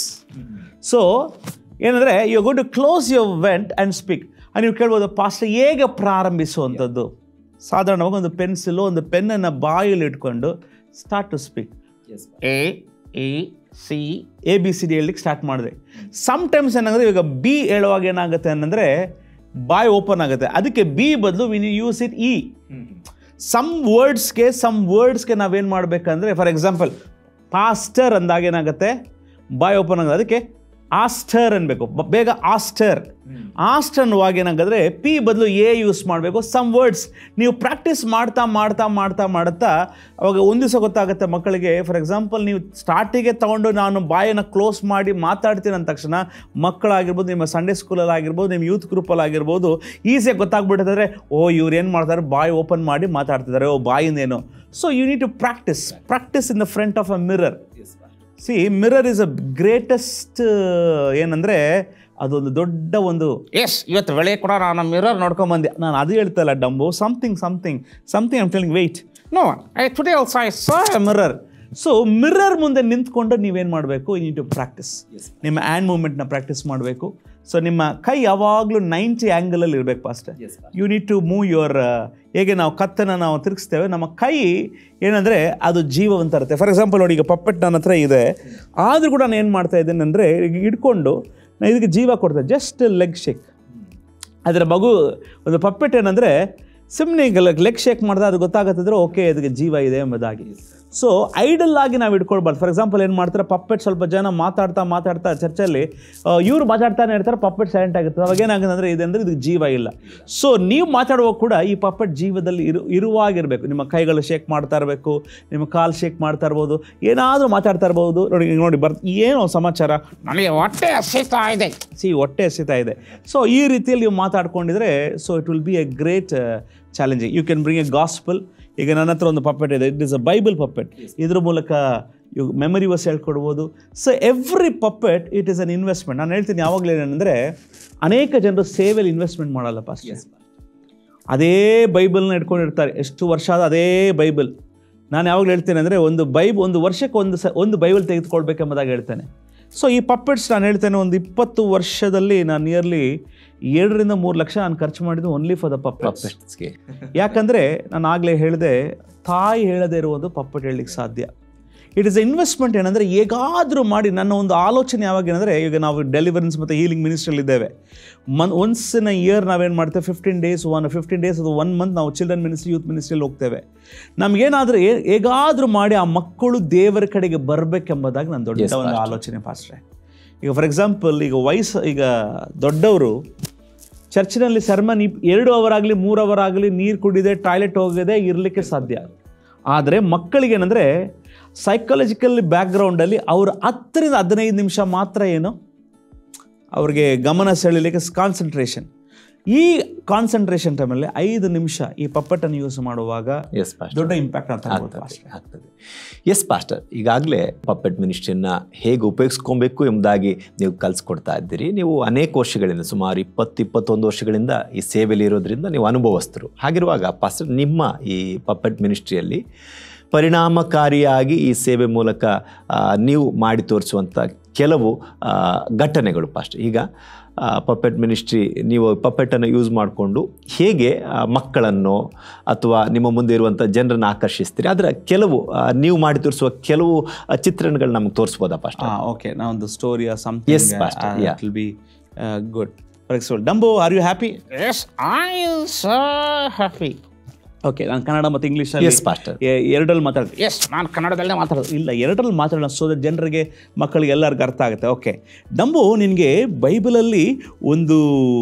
So ಏನಂದರೆ you going to close your vent and speak ನೀವು ಕೇಳ್ಬೋದು ಪಾಸ್ಟ್ ಹೇಗೆ ಪ್ರಾರಂಭಿಸುವಂಥದ್ದು ಸಾಧಾರಣವಾಗಿ ಒಂದು ಪೆನ್ಸಿಲು ಒಂದು ಪೆನ್ನನ್ನು ಬಾಯಲ್ಲಿ ಇಟ್ಕೊಂಡು start to speak A, E, C, A B C D ಹೇಳಲಿಕ್ಕೆ ಸ್ಟಾರ್ಟ್ ಮಾಡಿದೆ ಸಮ್ಟೈಮ್ಸ್ ಏನಾಗುತ್ತೆ ಇವಾಗ ಬಿ ಹೇಳುವಾಗ ಏನಾಗುತ್ತೆ ಅನ್ನಂದರೆ ಬಾಯ್ ಓಪನ್ ಆಗುತ್ತೆ ಅದಕ್ಕೆ ಬಿ ಬದಲು when use it E some ವರ್ಡ್ಸ್ಗೆ ಸಮ್ ವರ್ಡ್ಸ್ಗೆ ನಾವೇನು ಮಾಡಬೇಕಂದ್ರೆ ಫಾರ್ ಎಕ್ಸಾಂಪಲ್ ಪಾಸ್ಟರ್ ಅಂದಾಗ ಏನಾಗುತ್ತೆ ಬಾಯ್ ಓಪನ್ ಆಗುತ್ತೆ ಅದಕ್ಕೆ ಆಸ್ಟರ್ ಅನ್ಬೇಕು ಬ- ಬೇಗ ಆಸ್ಟರ್ ಆಸ್ಟರ್ ಅನ್ನುವಾಗ ಏನಾಗಂದ್ರೆ ಪಿ ಬದಲು ಎ ಯೂಸ್ ಮಾಡಬೇಕು ಸಮ್ ವರ್ಡ್ಸ್ ನೀವು ಪ್ರಾಕ್ಟೀಸ್ ಮಾಡ್ತಾ ಮಾಡ್ತಾ ಮಾಡ್ತಾ ಮಾಡ್ತಾ ಅವಾಗ ಒಂದು ದಿವಸ ಗೊತ್ತಾಗುತ್ತೆ ಮಕ್ಕಳಿಗೆ ಫಾರ್ ಎಕ್ಸಾಂಪಲ್ ನೀವು ಸ್ಟಾರ್ಟಿಗೆ ತಗೊಂಡು ನಾನು ಬಾಯನ್ನು ಕ್ಲೋಸ್ ಮಾಡಿ ಮಾತಾಡ್ತೀನಿ ಅಂದ ತಕ್ಷಣ ಮಕ್ಕಳಾಗಿರ್ಬೋದು ನಿಮ್ಮ ಸಂಡೇ ಸ್ಕೂಲಲ್ಲಿ ಆಗಿರ್ಬೋದು ನಿಮ್ಮ ಯೂತ್ ಗ್ರೂಪಲ್ಲಿ ಆಗಿರ್ಬೋದು ಈಸಿಯಾಗಿ ಗೊತ್ತಾಗ್ಬಿಟ್ಟಿದ್ರೆ ಓ ಇವ್ರು ಏನು ಮಾಡ್ತಾರೆ ಬಾಯ್ ಓಪನ್ ಮಾಡಿ ಮಾತಾಡ್ತಿದ್ದಾರೆ ಓ ಬಾಯಿಂದೇನು so you need to practice practice in the front of a mirror see mirror is a greatest ಏನಂದರೆ ಅದೊಂದು ದೊಡ್ಡ ಒಂದು Yes, ಇವತ್ತು ಬೆಳಗ್ಗೆ ಕೂಡ ನಾನು ಮಿರರ್ ನೋಡ್ಕೊಂಡು ನೋಡ್ಕೊಂಬಂದೆ ನಾನು ಅದು ಹೇಳ್ತಲ್ಲ Dumbo something something something I'm telling wait No, I, today also I saw mirror so mirror ಮುಂದೆ ನಿಂತ್ಕೊಂಡು ನೀವೇನು ಮಾಡಬೇಕು ಯು ಟು ಪ್ರಾಕ್ಟೀಸ್ ನಿಮ್ಮ ಹ್ಯಾಂಡ್ ಮೂಮೆಂಟ್ನ ಪ್ರಾಕ್ಟೀಸ್ ಮಾಡಬೇಕು ಸೊ ನಿಮ್ಮ ಕೈ ಯಾವಾಗಲೂ ನೈಂಟಿ ಆ್ಯಂಗಲಲ್ಲಿ ಇರಬೇಕು fast you need to move your ಹೇಗೆ ನಾವು ಕತ್ತನ್ನು ನಾವು ತಿರುಗಿಸ್ತೇವೆ ನಮ್ಮ ಕೈ ಏನಂದರೆ ಅದು ಜೀವವಂತ ಇರುತ್ತೆ ಫಾರ್ ಎಕ್ಸಾಂಪಲ್ ನೋಡಿ ಈಗ ಪಪ್ಪೆಟ್ ನನ್ನ ಹತ್ರ ಇದೆ ಆದರೂ ಕೂಡ ನಾನು ಏನು ಮಾಡ್ತಾ ಇದ್ದೇನೆ ಅಂದರೆ ಈಗ ಹಿಡ್ಕೊಂಡು ನಾನು ಇದಕ್ಕೆ ಜೀವ ಕೊಡ್ತೇನೆ ಜಸ್ಟ್ ಲೆಗ್ ಶೇಕ್ ಅದರ ಮಗು ಒಂದು ಪಪ್ಪೆಟ್ ಏನಂದರೆ ಸುಮ್ಮನೆ ಈಗ ಲೆಗ್ ಶೇಕ್ ಮಾಡಿದ್ರೆ ಅದು ಗೊತ್ತಾಗುತ್ತಿದ್ರೆ ಓಕೆ ಇದಕ್ಕೆ ಜೀವ ಇದೆ ಎಂಬುದಾಗಿ ಸೊ ಐಡಲ್ ಆಗಿ ನಾವು ಇಟ್ಕೊಳ್ಬಾರ್ದು ಫಾರ್ ಎಕ್ಸಾಂಪಲ್ ಏನು ಮಾಡ್ತಾರೆ ಪಪ್ಪೆಟ್ ಸ್ವಲ್ಪ ಜನ ಮಾತಾಡ್ತಾ ಮಾತಾಡ್ತಾ ಚರ್ಚಲ್ಲಿ ಇವರು ಮಾತಾಡ್ತಾನೆ ಇರ್ತಾರೆ ಪಪ್ಪೆಟ್ ಸೈಲೆಂಟ್ ಆಗಿರ್ತದೆ ಅವಾಗ ಏನಾಗುತ್ತೆ ಅಂದರೆ ಇದೆ ಅಂದರೆ ಇದಕ್ಕೆ ಜೀವ ಇಲ್ಲ ಸೊ ನೀವು ಮಾತಾಡುವಾಗ ಕೂಡ ಈ ಪಪ್ಪೆಟ್ ಜೀವದಲ್ಲಿ ಇರು ಇರುವಾಗಿರಬೇಕು ನಿಮ್ಮ ಕೈಗಳು ಶೇಕ್ ಮಾಡ್ತಾ ಇರಬೇಕು ನಿಮ್ಮ ಕಾಲು ಶೇಕ್ ಮಾಡ್ತಾ ಇರ್ಬೋದು ಏನಾದರೂ ಮಾತಾಡ್ತಾ ಇರ್ಬೋದು ನೋಡಿ ಈಗ ನೋಡಿ ಬರ್ ಏನೋ ಸಮಾಚಾರ ನನಗೆ ಹೊಟ್ಟೆ ಹಸಿತಾ ಇದೆ ಸಿ ಹೊಟ್ಟೆ ಎಸಿತಾ ಇದೆ ಸೊ ಈ ರೀತಿಯಲ್ಲಿ ನೀವು ಮಾತಾಡ್ಕೊಂಡಿದ್ರೆ so it will be a great challenging you can bring a gospel ಈಗ ನನ್ನ ಹತ್ರ ಒಂದು ಪಪ್ಪೆಟ್ ಇದೆ it is a Bible puppet ಇದ್ರ ಮೂಲಕ ಇವು ಮೆಮರಿ ವರ್ಸ್ ಹೇಳ್ಕೊಡ್ಬೋದು so every puppet it is an investment ನಾನು ಹೇಳ್ತೀನಿ ಯಾವಾಗಲೂ ಏನಂದರೆ ಅನೇಕ ಜನರು ಸೇವೆಯಲ್ಲಿ ಇನ್ವೆಸ್ಟ್ಮೆಂಟ್ ಮಾಡಲ್ಲ ಪಾಸ್ಟ್ ಅದೇ ಬೈಬಲ್ನ ಇಟ್ಕೊಂಡಿರ್ತಾರೆ ಎಷ್ಟು ವರ್ಷ ಆದ ಅದೇ ಬೈಬಲ್ ನಾನು ಯಾವಾಗಲೂ ಹೇಳ್ತೇನೆ ಅಂದರೆ ಒಂದು ಬೈಬ್ ಒಂದು ವರ್ಷಕ್ಕೆ ಒಂದು ಸ ಒಂದು ಬೈಬಲ್ ತೆಗೆದುಕೊಳ್ಬೇಕೆಂಬುದಾಗಿ ಹೇಳ್ತೇನೆ ಸೊ ಈ ಪಪ್ಪೆಟ್ಸ್ ನಾನು ಹೇಳ್ತೇನೆ ಒಂದು ಇಪ್ಪತ್ತು ವರ್ಷದಲ್ಲಿ ನಾನು ನಿಯರ್ಲಿ ಏಳರಿಂದ ಮೂರು ಲಕ್ಷ ನಾನು ಖರ್ಚು ಮಾಡಿದ್ದು ಓನ್ಲಿ ಫಾರ್ ದ ಪಪ್ಪೆಟ್ಸ್ ಪಪ್ಪೆಟ್ಸ್ಗೆ ಯಾಕಂದರೆ ನಾನು ಆಗಲೇ ಹೇಳಿದೆ ತಾಯಿ ಹೇಳದೇ ಇರುವುದು ಪಪ್ಪಟ್ ಹೇಳಲಿಕ್ಕೆ ಸಾಧ್ಯ ಇಟ್ ಇಸ್ ಇನ್ವೆಸ್ಟ್ಮೆಂಟ್ ಏನಂದರೆ ಹೇಗಾದರೂ ಮಾಡಿ ನನ್ನ ಒಂದು ಆಲೋಚನೆ ಯಾವಾಗ ಏನಂದರೆ ಈಗ ನಾವು ಡೆಲಿವರೆನ್ಸ್ ಮತ್ತು ಹೀಲಿಂಗ್ ಮಿನಿಸ್ಟ್ರಲ್ಲಿ ಇದ್ದೇವೆ ಮನ್ ಒನ್ಸ್ ಇನ್ ಅ ಇಯರ್ ನಾವೇನು ಮಾಡ್ತೇವೆ fifteen days one fifteen days ಅದು ಒನ್ ಮಂತ್ ನಾವು ಚಿಲ್ಡ್ರನ್ ಮಿನಿಸ್ಟ್ರಿ ಯೂತ್ ಮಿನಿಸ್ಟ್ರಿಯಲ್ಲಿ ಹೋಗ್ತೇವೆ ನಮಗೇನಾದರೂ ಹೇಗಾದರೂ ಮಾಡಿ ಆ ಮಕ್ಕಳು ದೇವರ ಕಡೆಗೆ ಬರಬೇಕೆಂಬುದಾಗಿ ನನ್ನ ದೊಡ್ಡ Yes, ಒಂದು Pastor. ಆಲೋಚನೆ ಪಾಸ್ಟ್ರೆ ಈಗ ಫಾರ್ ಎಕ್ಸಾಂಪಲ್ ಈಗ ವಯಸ್ಸು ಈಗ ದೊಡ್ಡವರು ಚರ್ಚಿನಲ್ಲಿ ಸರ್ಮನ್ ಇಪ್ ಎರಡು ಅವರ್ ಆಗಲಿ ಮೂರು ಅವರ್ ಆಗಲಿ ನೀರು ಕುಡಿದೆ ಟಾಯ್ಲೆಟ್ ಹೋಗದೆ ಇರಲಿಕ್ಕೆ ಸಾಧ್ಯ ಆದರೆ ಮಕ್ಕಳಿಗೆ ಏನಂದರೆ ಸೈಕಾಲಜಿಕಲ್ ಬ್ಯಾಕ್ಗ್ರೌಂಡಲ್ಲಿ ಅವರು ಹತ್ತರಿಂದ ಹದಿನೈದು ನಿಮಿಷ ಮಾತ್ರ ಏನು ಅವ್ರಿಗೆ ಗಮನ ಸೆಳೀಲಿಕ್ಕೆ ಕಾನ್ಸಂಟ್ರೇಷನ್ ಈ ಕಾನ್ಸಂಟ್ರೇಷನ್ ಟೈಮಲ್ಲಿ ಐದು ನಿಮಿಷ ಈ ಪಪ್ಪಟ್ಟನ್ನು ಯೂಸ್ ಮಾಡುವಾಗ ಎಸ್ ಪಾಸ್ಟರ್ ದೊಡ್ಡ ಇಂಪ್ಯಾಕ್ಟ್ ಅಂತ ಹೇಳ್ಬೋದು ಆಗ್ತದೆ ಪಾಸ್ಟ್ರೆ. ಆಗ್ತದೆ ಎಸ್ ಪಾಸ್ಟರ್ ಈಗಾಗಲೇ ಪಪ್ಪೆಟ್ ಮಿನಿಸ್ಟ್ರಿಯನ್ನ ಹೇಗೆ ಉಪಯೋಗಿಸ್ಕೊಬೇಕು ಎಂಬುದಾಗಿ ನೀವು ಕಲಿಸ್ಕೊಡ್ತಾ ಇದ್ದೀರಿ ನೀವು ಅನೇಕ ವರ್ಷಗಳಿಂದ ಸುಮಾರು ಇಪ್ಪತ್ತು ಇಪ್ಪತ್ತೊಂದು ವರ್ಷಗಳಿಂದ ಈ ಸೇವೆಯಲ್ಲಿ ಇರೋದ್ರಿಂದ ನೀವು ಅನುಭವಸ್ಥರು ಹಾಗಿರುವಾಗ ಪಾಸ್ಟರ್ ನಿಮ್ಮ ಈ ಪಪ್ಪೆಟ್ ಮಿನಿಸ್ಟ್ರಿಯಲ್ಲಿ ಪರಿಣಾಮಕಾರಿಯಾಗಿ ಈ ಸೇವೆ ಮೂಲಕ ಆ, ನೀವು ಮಾಡಿ ತೋರಿಸುವಂಥ ಕೆಲವು ಆ, ಘಟನೆಗಳು ಪಾಸ್ಟ್ ಈಗ ಪಪ್ಪೆಟ್ ಮಿನಿಸ್ಟ್ರಿ ನೀವು ಪಪ್ಪೆಟನ್ನು ಯೂಸ್ ಮಾಡಿಕೊಂಡು ಹೇಗೆ ಆ, ಮಕ್ಕಳನ್ನು ಅಥವಾ ನಿಮ್ಮ ಮುಂದೆ ಇರುವಂಥ ಜನರನ್ನು ಆಕರ್ಷಿಸ್ತೀರಿ ಅದರ ಕೆಲವು ಆ, ನೀವು ಮಾಡಿ ತೋರಿಸುವ ಕೆಲವು ಆ, ಚಿತ್ರಣಗಳು ನಮಗೆ ತೋರಿಸ್ಬೋದಾ pastor Ah, okay. Now the story or something Yes, Pastor. uh, Yeah. it will be uh, good. For example, Dumbo, are you happy? Yes, I am so happy. Okay ನಾನು ಕನ್ನಡ ಮತ್ತು ಇಂಗ್ಲೀಷ್ Yes, Pastor. ಎರಡರಲ್ಲಿ ಮಾತಾಡ್ತೀನಿ ಎಸ್ ನಾನು ಕನ್ನಡದಲ್ಲೇ ಮಾತಾಡೋದು ಇಲ್ಲ ಎರಡರಲ್ಲಿ ಮಾತಾಡೋಣ ಸೊ ದಟ್ ಜನರಿಗೆ ಮಕ್ಕಳಿಗೆ ಎಲ್ಲರಿಗೂ ಅರ್ಥ ಆಗುತ್ತೆ ಓಕೆ ನಂಬು ನಿನಗೆ ಬೈಬಲಲ್ಲಿ ಒಂದು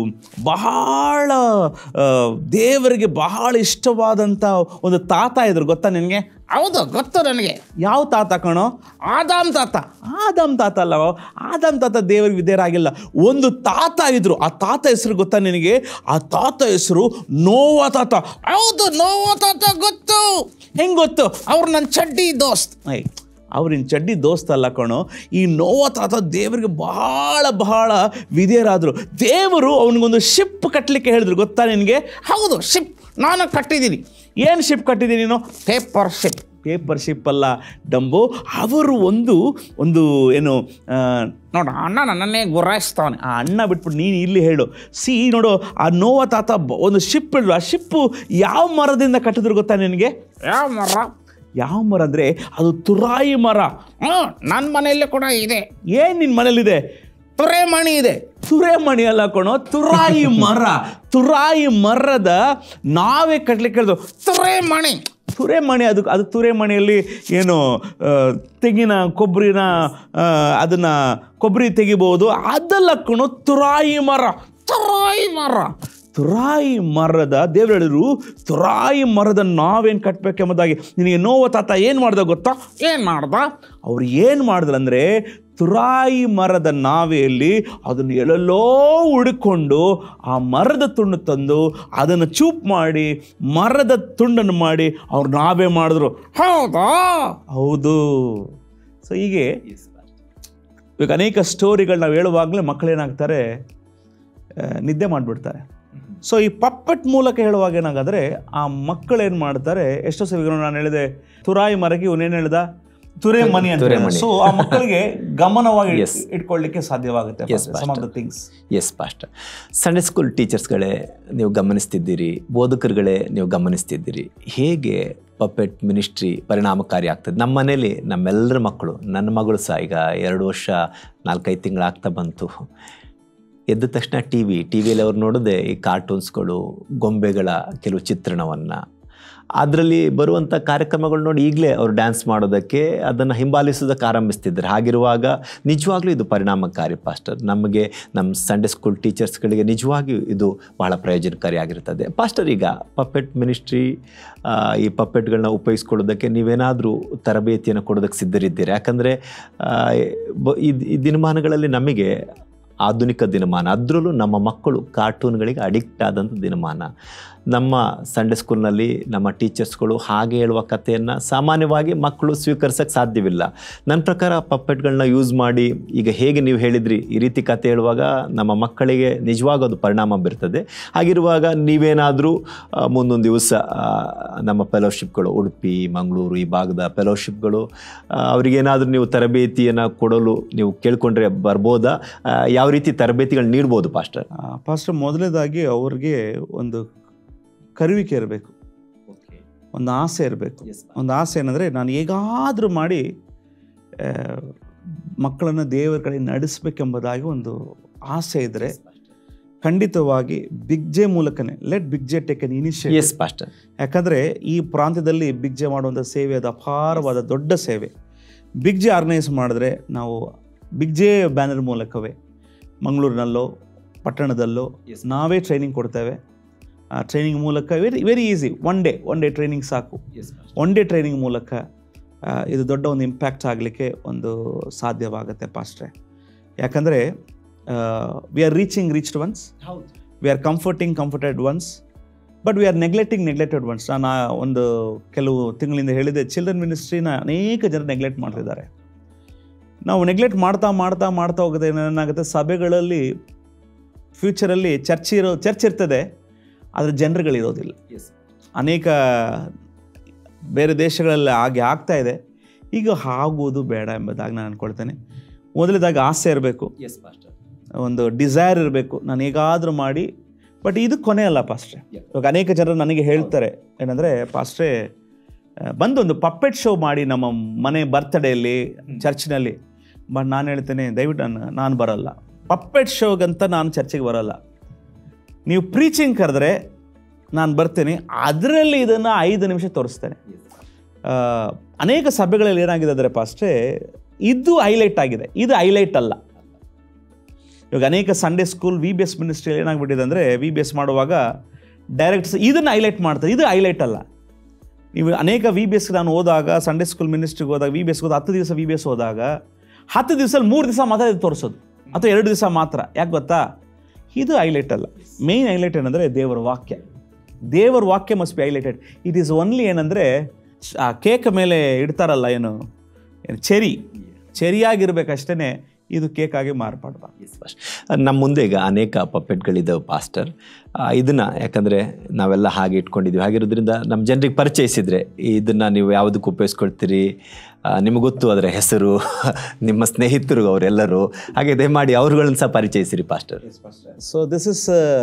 ಬಹಳ ಆ, ದೇವರಿಗೆ ಬಹಳ ಇಷ್ಟವಾದಂಥ ಒಂದು ತಾತ ಇದ್ರು ಗೊತ್ತಾ ನಿನಗೆ ಹೌದು ಗೊತ್ತು ನನಗೆ ಯಾವ ತಾತ ಕಣೋ ಆದಾಮ್ ತಾತ ಆದಮ್ ತಾತ ಅಲ್ಲ ಆದಮ್ ತಾತ ದೇವರಿಗೆ ವಿಧೇಯರಾಗಿಲ್ಲ ಒಂದು ತಾತ ಇದ್ರು ಆ ತಾತ ಹೆಸರು ಗೊತ್ತಾ ನಿನಗೆ ಆ ತಾತ ಹೆಸರು ನೋವಾ ತಾತ ಹೌದು ನೋವು ತಾತ ಗೊತ್ತು ಹೆಂಗ್ ಗೊತ್ತು ಅವ್ರು ನನ್ನ ಚಡ್ಡಿ ದೋಸ್ತ್ ಐ ಅವ್ರಿನ್ ಚಡ್ಡಿ ದೋಸ್ತ ಅಲ್ಲ ಕಣೋ ಈ ನೋವ ತಾತ ದೇವರಿಗೆ ಬಹಳ ಬಹಳ ವಿಧೇಯರಾದರು ದೇವರು ಅವನಿಗೊಂದು ಶಿಪ್ ಕಟ್ಟಲಿಕ್ಕೆ ಹೇಳಿದ್ರು ಗೊತ್ತಾ ನಿನಗೆ ಹೌದು ಶಿಪ್ ನಾನು ಕಟ್ಟಿದ್ದೀನಿ ಏನು ಶಿಪ್ ಕಟ್ಟಿದ್ದೀನಿ ನೀನು ಪೇಪರ್ ಶಿಪ್ ಪೇಪರ್ ಶಿಪ್ ಅಲ್ಲ ಡಂಬು ಅವರು ಒಂದು ಒಂದು ಏನು ಆ, ನೋಡ ಅಣ್ಣ ನನ್ನನ್ನೇ ಗುರಾಯಿಸ್ತಾವನೆ ಆ ಅಣ್ಣ ಬಿಟ್ಬಿಟ್ಟು ನೀನು ಇಲ್ಲಿ ಹೇಳು ಸಿ ನೋಡು ಆ ನೋವ ತಾತ ಬ- ಒಂದು ಶಿಪ್ ಹೇಳಿದ್ರು ಆ ಶಿಪ್ಪು ಯಾವ ಮರದಿಂದ ಕಟ್ಟಿದ್ರು ಗೊತ್ತಾ ನಿನಗೆ ಯಾವ ಮರ ಯಾವ ಮರ ಅಂದರೆ ಅದು ತುರಾಯಿ ಮರ ಹ್ಞೂ ನನ್ನ ಮನೆಯಲ್ಲಿ ಕೂಡ ಇದೆ ಏನು ನಿನ್ನ ಮನೇಲಿದೆ ತುರೆಮಣಿ ಇದೆ ತುರೆಮಣಿ ಅಲ್ಲ ಕಣೋ ತುರಾಯಿ ಮರ ತುರಾಯಿ ಮರದ ನಾವೇ ಕಟ್ಲಿಕ್ಕೆ ಹೇಳಿದ್ರು ತುರೆಮಣಿ ತುರೆಮಣಿ ಅದು ಅದು ತುರೆಮಣಿಯಲ್ಲಿ ಏನು ಆ, ತೆಂಗಿನ ಕೊಬ್ಬರಿನ ಆ, ಅದನ್ನ ಕೊಬ್ಬರಿ ತೆಗಿಬೋದು ಅದಲ್ಲ ಕಣೋ ತುರಾಯಿ ಮರ ತುರಾಯಿ ಮರ ತುರಾಯಿ ಮರದ ದೇವ್ರು ಹೇಳಿದ್ರು ತುರಾಯಿ ಮರದ ನಾವೇನು ಕಟ್ಬೇಕೆಂಬುದಾಗಿ ನಿನಗೆ ನೋವ ತಾತ ಏನು ಮಾಡ್ದ ಗೊತ್ತಾ ಏನು ಮಾಡ್ದ ಅವ್ರು ಏನು ಮಾಡಿದ್ರಂದ್ರೆ ತುರಾಯಿ ಮರದ ನಾವೆಯಲ್ಲಿ ಅದನ್ನು ಎಲ್ಲೆಲ್ಲೋ ಹುಡುಕೊಂಡು ಆ ಮರದ ತುಂಡು ತಂದು ಅದನ್ನು ಚೂಪ್ ಮಾಡಿ ಮರದ ತುಂಡನ್ನು ಮಾಡಿ ಅವ್ರು ನಾವೇ ಮಾಡಿದ್ರು ಹೌದಾ ಹೌದು ಸೊ ಹೀಗೆ ಇವಾಗ ಅನೇಕ ಸ್ಟೋರಿಗಳು ನಾವು ಹೇಳುವಾಗಲೇ ಮಕ್ಕಳೇನಾಗ್ತಾರೆ ಆ, ನಿದ್ದೆ ಮಾಡಿಬಿಡ್ತಾರೆ ಸೊ ಈ ಪಪ್ಪಟ್ ಮೂಲಕ ಹೇಳುವಾಗ ಏನಾಗಾದ್ರೆ ಆ ಮಕ್ಕಳು ಏನು ಮಾಡ್ತಾರೆ ಎಷ್ಟೋ ಸಲ ಈಗ ನಾನು ಹೇಳಿದೆ ತುರಾಯಿ ಮರಕ್ಕೆ ಇವನೇನು ಹೇಳ್ದ ತುರೆ ಮನಿ ಅಂತ ತುರೆಮಣಿ. ಸೊ ಆ ಮಕ್ಕಳಿಗೆ ಗಮನವಾಗಿ Yes. ಇಟ್ಕೊಳ್ಳಿಕ್ಕೆ ಸಾಧ್ಯವಾಗುತ್ತೆ Yes, some of the things yes pastor Sunday school ಟೀಚರ್ಸ್ಗಳೇ ನೀವು ಗಮನಿಸ್ತಿದ್ದೀರಿ ಬೋಧಕರುಗಳೇ ನೀವು ಗಮನಿಸ್ತಿದ್ದೀರಿ ಹೇಗೆ ಪಪೆಟ್ ಮಿನಿಸ್ಟ್ರಿ ಪರಿಣಾಮಕಾರಿ ಆಗ್ತದೆ ನಮ್ಮ ಮನೇಲಿ ನಮ್ಮೆಲ್ಲರ ಮಕ್ಕಳು ನನ್ನ ಮಗಳು ಸಹ ಈಗ ಎರಡು ವರ್ಷ ನಾಲ್ಕೈದು ತಿಂಗಳಾಗ್ತಾ ಬಂತು ಎದ್ದ ತಕ್ಷಣ ಟಿ ವಿ ಟಿ ವಿಯಲ್ಲಿ ಅವ್ರು ನೋಡೋದೆ ಈ ಕಾರ್ಟೂನ್ಸ್ಗಳು ಗೊಂಬೆಗಳ ಕೆಲವು ಚಿತ್ರಣವನ್ನು ಅದರಲ್ಲಿ ಬರುವಂಥ ಕಾರ್ಯಕ್ರಮಗಳು ನೋಡಿ ಈಗಲೇ ಅವರು ಡ್ಯಾನ್ಸ್ ಮಾಡೋದಕ್ಕೆ ಅದನ್ನು ಹಿಂಬಾಲಿಸೋದಕ್ಕೆ ಆರಂಭಿಸ್ತಿದ್ದಾರೆ ಹಾಗಿರುವಾಗ ನಿಜವಾಗ್ಲೂ ಇದು ಪರಿಣಾಮಕಾರಿ ಪಾಸ್ಟರ್ ನಮಗೆ ನಮ್ಮ ಸಂಡೇ ಸ್ಕೂಲ್ ಟೀಚರ್ಸ್ಗಳಿಗೆ ನಿಜವಾಗಿಯೂ ಇದು ಬಹಳ ಪ್ರಯೋಜನಕಾರಿಯಾಗಿರ್ತದೆ ಪಾಸ್ಟರ್ ಈಗ ಪಪ್ಪೆಟ್ ಮಿನಿಸ್ಟ್ರಿ ಆ, ಈ ಪಪ್ಪೆಟ್ಗಳನ್ನ ಉಪಯೋಗಿಸ್ಕೊಳ್ಳೋದಕ್ಕೆ ನೀವೇನಾದರೂ ತರಬೇತಿಯನ್ನು ಕೊಡೋದಕ್ಕೆ ಸಿದ್ಧರಿದ್ದೀರಿ ಯಾಕಂದರೆ ಈ ದಿನಮಾನಗಳಲ್ಲಿ ನಮಗೆ ಆಧುನಿಕ ದಿನಮಾನ ಅದರಲ್ಲೂ ನಮ್ಮ ಮಕ್ಕಳು ಕಾರ್ಟೂನ್ಗಳಿಗೆ ಅಡಿಕ್ಟ್ ಆದಂಥ ದಿನಮಾನ ನಮ್ಮ ಸಂಡೇ ಸ್ಕೂಲ್ನಲ್ಲಿ ನಮ್ಮ ಟೀಚರ್ಸ್ಗಳು ಹಾಗೆ ಹೇಳುವ ಕಥೆಯನ್ನು ಸಾಮಾನ್ಯವಾಗಿ ಮಕ್ಕಳು ಸ್ವೀಕರಿಸೋಕ್ಕೆ ಸಾಧ್ಯವಿಲ್ಲ ನನ್ನ ಪ್ರಕಾರ ಪಪ್ಪೆಟ್ಗಳನ್ನ ಯೂಸ್ ಮಾಡಿ ಈಗ ಹೇಗೆ ನೀವು ಹೇಳಿದ್ರಿ ಈ ರೀತಿ ಕತೆ ಹೇಳುವಾಗ ನಮ್ಮ ಮಕ್ಕಳಿಗೆ ನಿಜವಾಗ ಅದು ಪರಿಣಾಮ ಬೀರ್ತದೆ ಹಾಗಿರುವಾಗ ನೀವೇನಾದರೂ ಮುಂದೊಂದು ದಿವಸ ಆ, ನಮ್ಮ ಫೆಲೋಶಿಪ್ಗಳು ಉಡುಪಿ ಮಂಗಳೂರು ಈ ಭಾಗದ ಫೆಲೋಶಿಪ್ಗಳು ಅವರಿಗೇನಾದರೂ ನೀವು ತರಬೇತಿಯನ್ನು ಕೊಡಲು ನೀವು ಕೇಳ್ಕೊಂಡ್ರೆ ಬರ್ಬೋದಾ ಆ, ಯಾವ ರೀತಿ ತರಬೇತಿಗಳು ನೀಡ್ಬೋದು ಪಾಸ್ಟರ್ ಫಸ್ಟ್ ಮೊದಲನೇದಾಗಿ ಅವ್ರಿಗೆ ಒಂದು ಕರುವಿಕೆ ಇರಬೇಕು ಒಂದು ಆಸೆ ಇರಬೇಕು ಒಂದು ಆಸೆ ಏನಂದರೆ ನಾನು ಹೇಗಾದರೂ ಮಾಡಿ ಆ, ಮಕ್ಕಳನ್ನು ದೇವರ ಕಡೆ ನಡೆಸಬೇಕೆಂಬುದಾಗಿ ಒಂದು ಆಸೆ ಇದ್ದರೆ ಖಂಡಿತವಾಗಿ ಬಿಗ್ ಜೆ ಮೂಲಕನೇ let Big J take an initiative yes pastor ಯಾಕಂದರೆ ಈ ಪ್ರಾಂತ್ಯದಲ್ಲಿ ಬಿಗ್ ಜೆ ಮಾಡುವಂಥ ಸೇವೆ ಅದು ಅಪಾರವಾದ ದೊಡ್ಡ ಸೇವೆ ಬಿಗ್ ಜೆ ಆರ್ಗನೈಸ್ ಮಾಡಿದ್ರೆ ನಾವು ಬಿಗ್ ಜೆ ಬ್ಯಾನರ್ ಮೂಲಕವೇ ಮಂಗಳೂರಿನಲ್ಲೋ ಪಟ್ಟಣದಲ್ಲೋ ನಾವೇ ಟ್ರೈನಿಂಗ್ ಕೊಡ್ತೇವೆ ಆ ಟ್ರೈನಿಂಗ್ ಮೂಲಕ very very easy one day one day training ಸಾಕು ಒನ್ ಡೇ ಟ್ರೈನಿಂಗ್ ಮೂಲಕ ಆ, ಇದು ದೊಡ್ಡ ಒಂದು ಇಂಪ್ಯಾಕ್ಟ್ ಆಗಲಿಕ್ಕೆ ಒಂದು ಸಾಧ್ಯವಾಗುತ್ತೆ ಪಾಸ್ಟ್ರೆ ಯಾಕಂದರೆ we are reaching reached ones we are comforting comforted ones but we are neglecting neglected ones ನಾನು ಆ ಒಂದು ಕೆಲವು ತಿಂಗಳಿಂದ ಹೇಳಿದೆ ಚಿಲ್ಡ್ರನ್ ಮಿನಿಸ್ಟ್ರಿನ ಅನೇಕ ಜನ ನೆಗ್ಲೆಕ್ಟ್ ಮಾಡ್ತಿದ್ದಾರೆ ನಾವು ನೆಗ್ಲೆಕ್ಟ್ ಮಾಡ್ತಾ ಮಾಡ್ತಾ ಮಾಡ್ತಾ ಹೋಗೋದು ಏನಾಗುತ್ತೆ ಸಭೆಗಳಲ್ಲಿ ಫ್ಯೂಚರಲ್ಲಿ ಚರ್ಚ್ ಇರೋ ಚರ್ಚ್ ಇರ್ತದೆ ಆದರೆ ಜನರುಗಳಿರೋದಿಲ್ಲ ಅನೇಕ ಬೇರೆ ದೇಶಗಳಲ್ಲಿ ಹಾಗೆ ಆಗ್ತಾ ಇದೆ ಈಗ ಆಗುವುದು ಬೇಡ ಎಂಬುದಾಗಿ ನಾನು ಅನ್ಕೊಳ್ತೇನೆ ಮೊದಲದಾಗಿ ಆಸೆ ಇರಬೇಕು ಒಂದು ಡಿಸೈರ್ ಇರಬೇಕು ನಾನು ಹೇಗಾದರೂ ಮಾಡಿ ಬಟ್ ಇದು ಕೊನೆ ಅಲ್ಲ ಪಾಸ್ಟ್ರೆ ಇವಾಗ ಅನೇಕ ಜನರು ನನಗೆ ಹೇಳ್ತಾರೆ ಏನಂದರೆ ಪಾಸ್ಟ್ರೆ ಆ, ಬಂದು ಒಂದು ಪಪ್ಪೆಟ್ ಶೋ ಮಾಡಿ ನಮ್ಮ ಮನೆ ಬರ್ತ್ಡೇಯಲ್ಲಿ ಚರ್ಚ್ನಲ್ಲಿ ಬಟ್ ನಾನು ಹೇಳ್ತೇನೆ ದಯವಿಟ್ಟು ನಾನು ನಾನು ಬರಲ್ಲ ಪಪ್ಪೆಟ್ ಶೋಗಂತ ನಾನು ಚರ್ಚಿಗೆ ಬರಲ್ಲ ನೀವು ಪ್ರೀಚಿಂಗ್ ಕರೆದ್ರೆ ನಾನು ಬರ್ತೀನಿ ಅದರಲ್ಲಿ ಇದನ್ನು ಐದು ನಿಮಿಷ ತೋರಿಸ್ತೇನೆ ಆ, ಅನೇಕ ಸಭೆಗಳಲ್ಲಿ ಏನಾಗಿದೆ ಅಂದರೆ ಪಾಸ್ಟ್ರೆ ಇದು ಹೈಲೈಟ್ ಆಗಿದೆ ಇದು ಹೈಲೈಟ್ ಅಲ್ಲ ಇವಾಗ ಅನೇಕ Sunday school V B S ಮಿನಿಸ್ಟ್ರಿಯಲ್ಲಿ ಏನಾಗ್ಬಿಟ್ಟಿದೆ ಅಂದರೆ ವಿ ಬಿ ಎಸ್ ಮಾಡುವಾಗ ಡೈರೆಕ್ಟ್ಸ್ ಇದನ್ನು ಹೈಲೈಟ್ ಮಾಡ್ತಾರೆ ಇದು ಹೈಲೈಟ್ ಅಲ್ಲ ನೀವು ಅನೇಕ ವಿ ಬಿ ಎಸ್ಗೆ ನಾನು ಹೋದಾಗ ಸಂಡೇ ಸ್ಕೂಲ್ ಮಿನಿಸ್ಟ್ರಿಗೆ ಹೋದಾಗ ವಿ ಬಿ ಎಸ್ಗೆ ಹೋದ ಹತ್ತು ದಿವಸ ವಿ ಬಿ ಎಸ್ ಹೋದಾಗ ಹತ್ತು ದಿವಸದಲ್ಲಿ ಮೂರು ದಿವಸ ಮಾತ್ರ ಇದು ತೋರಿಸೋದು ಅಥವಾ ಎರಡು ದಿವಸ ಮಾತ್ರ ಯಾಕೆ ಗೊತ್ತಾ ಇದು ಹೈಲೈಟ್ ಅಲ್ಲ ಮೇಯ್ನ್ ಹೈಲೈಟ್ ಏನಂದರೆ ದೇವರ ವಾಕ್ಯ ದೇವರ ವಾಕ್ಯ must be highlighted it is only ಏನಂದರೆ ಆ ಕೇಕ್ ಮೇಲೆ ಇಡ್ತಾರಲ್ಲ ಏನು ಏನು ಚೆರಿ ಚೆರಿಯಾಗಿರ್ಬೇಕಷ್ಟೇ ಇದು ಕೇಕ್ ಆಗಿ ಮಾರ್ಪಾಡ್ಬಾರ್ದು ನಮ್ಮ ಮುಂದೆ ಈಗ ಅನೇಕ ಪಪ್ಪೆಟ್ಗಳಿದ್ದಾವೆ ಪಾಸ್ಟರ್ ಇದನ್ನು ಯಾಕಂದರೆ ನಾವೆಲ್ಲ ಹಾಗೆ ಇಟ್ಕೊಂಡಿದ್ವಿ ಹಾಗಿರೋದ್ರಿಂದ ನಮ್ಮ ಜನರಿಗೆ ಪರಿಚಯಿಸಿದರೆ ಇದನ್ನು ನೀವು ಯಾವುದಕ್ಕೆ ಉಪಯೋಗಿಸ್ಕೊಳ್ತೀರಿ ಆ, ನಿಮಗೆ ಗೊತ್ತು ಅದರ ಹೆಸರು ನಿಮ್ಮ ಸ್ನೇಹಿತರು ಅವರೆಲ್ಲರೂ ಹಾಗೆ ದಯಮಾಡಿ ಅವ್ರುಗಳನ್ನ ಸಹ ಪರಿಚಯಿಸಿರಿ pastor so this is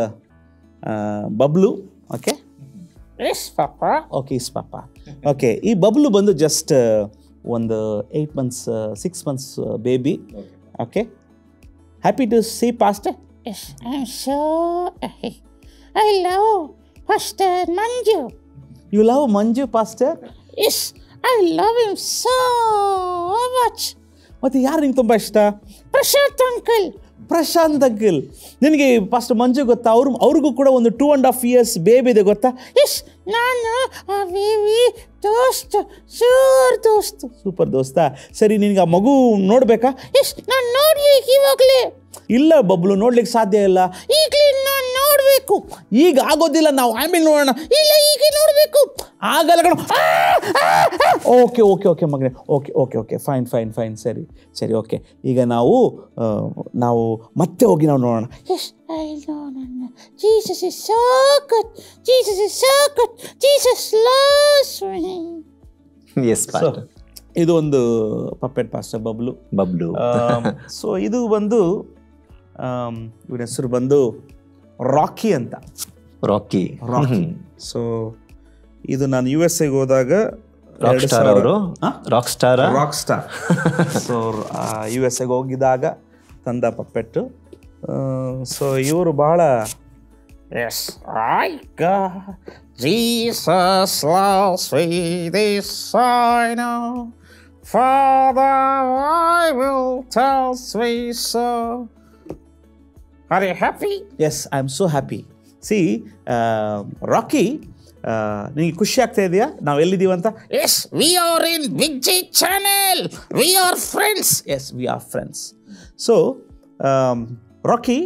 Bablu okay Yes, Papa. Okay is papa okay ಈ ಬಬ್ಲು ಬಂದು ಜಸ್ಟ್ ಒಂದು eight months six months baby okay happy to see pastor Yes, I'm so happy. I love Pastor Manju. You love Manju pastor Yes, I love him so much. ಮತ್ತು ಯಾರು ನಿಂಗೆ ತುಂಬ ಇಷ್ಟ Prashant uncle. ಪ್ರಶಾಂತ್ ಅಂಕಿಲ್ ನಿನಗೆ ಫಸ್ಟ್ ಮಂಜು ಗೊತ್ತಾ ಅವ್ರು ಅವ್ರಿಗೂ ಕೂಡ ಒಂದು two and half years baby ಇದೆ ಗೊತ್ತಾ Yes, ನಾನು ಆ ಬೇಬಿ ದೋಸ್ತ್ ಸೂರ್ ದೋಸ್ತ್ ಸೂಪರ್ ದೋಸ್ತ ಸರಿ ನಿನಗೆ ಆ ಮಗು ನೋಡಬೇಕಾ ಎಸ್ ನಾನು ನೋಡ್ಬೇಕು ಇವಾಗಲೇ ಇಲ್ಲ ಬಬ್ಲು ನೋಡ್ಲಿಕ್ಕೆ ಸಾಧ್ಯ ಇಲ್ಲ ಈಗಲೇ ನಾನು ನೋಡಬೇಕು ಈಗ ಆಗೋದಿಲ್ಲ ನಾವು ಆಮೇಲೆ ನೋಡೋಣ ಇಲ್ಲ ಈಗ ನೋಡಬೇಕು ಆಗಲ್ಲ ಕಣ ಓಕೆ ಓಕೆ ಓಕೆ ಮಗನೇ okay okay okay fine fine fine ಸರಿ ಸರಿ ಓಕೆ ಈಗ ನಾವು ಆ, ನಾವು ಮತ್ತೆ ಹೋಗಿ ನಾವು ನೋಡೋಣ ಎಸ್ ಐ ನೋ ನನ್ನ Jesus is so good Jesus is so good Jesus loves me yes pastor ಇದು ಒಂದು puppet pastor Bablu Bablu so ಇದು ಬಂದು ಆಮ್, ಇವನ ಹೆಸರು ಬಂದು ರಾಕಿ ಅಂತ ರಾಕಿ ರಾಕಿ ಸೊ ಇದು ನಾನು ಯು ಎಸ್ ಎಗೆ ಹೋದಾಗ ರಾಕ್ ಸ್ಟಾರ್ ಅವರು rock star rock star so ಯು ಎಸ್ ಎಗೆ ಹೋಗಿದಾಗ ತಂದ ಪಪ್ಪೆಟ್ಟು ಸೊ ಇವರು ಭಾಳ Yes, I got Jesus loves me, this I know. Father, I will tell me so. Are you happy? Yes I am so happy see Rocky ನಿನಗೆ ಖುಷಿ ಆಗ್ತಾ ಇದೆಯಾ ನಾವು ಎಲ್ಲಿದ್ದೀವಂತ Yes, we are in Big J channel. We are friends. Yes we are friends so Rocky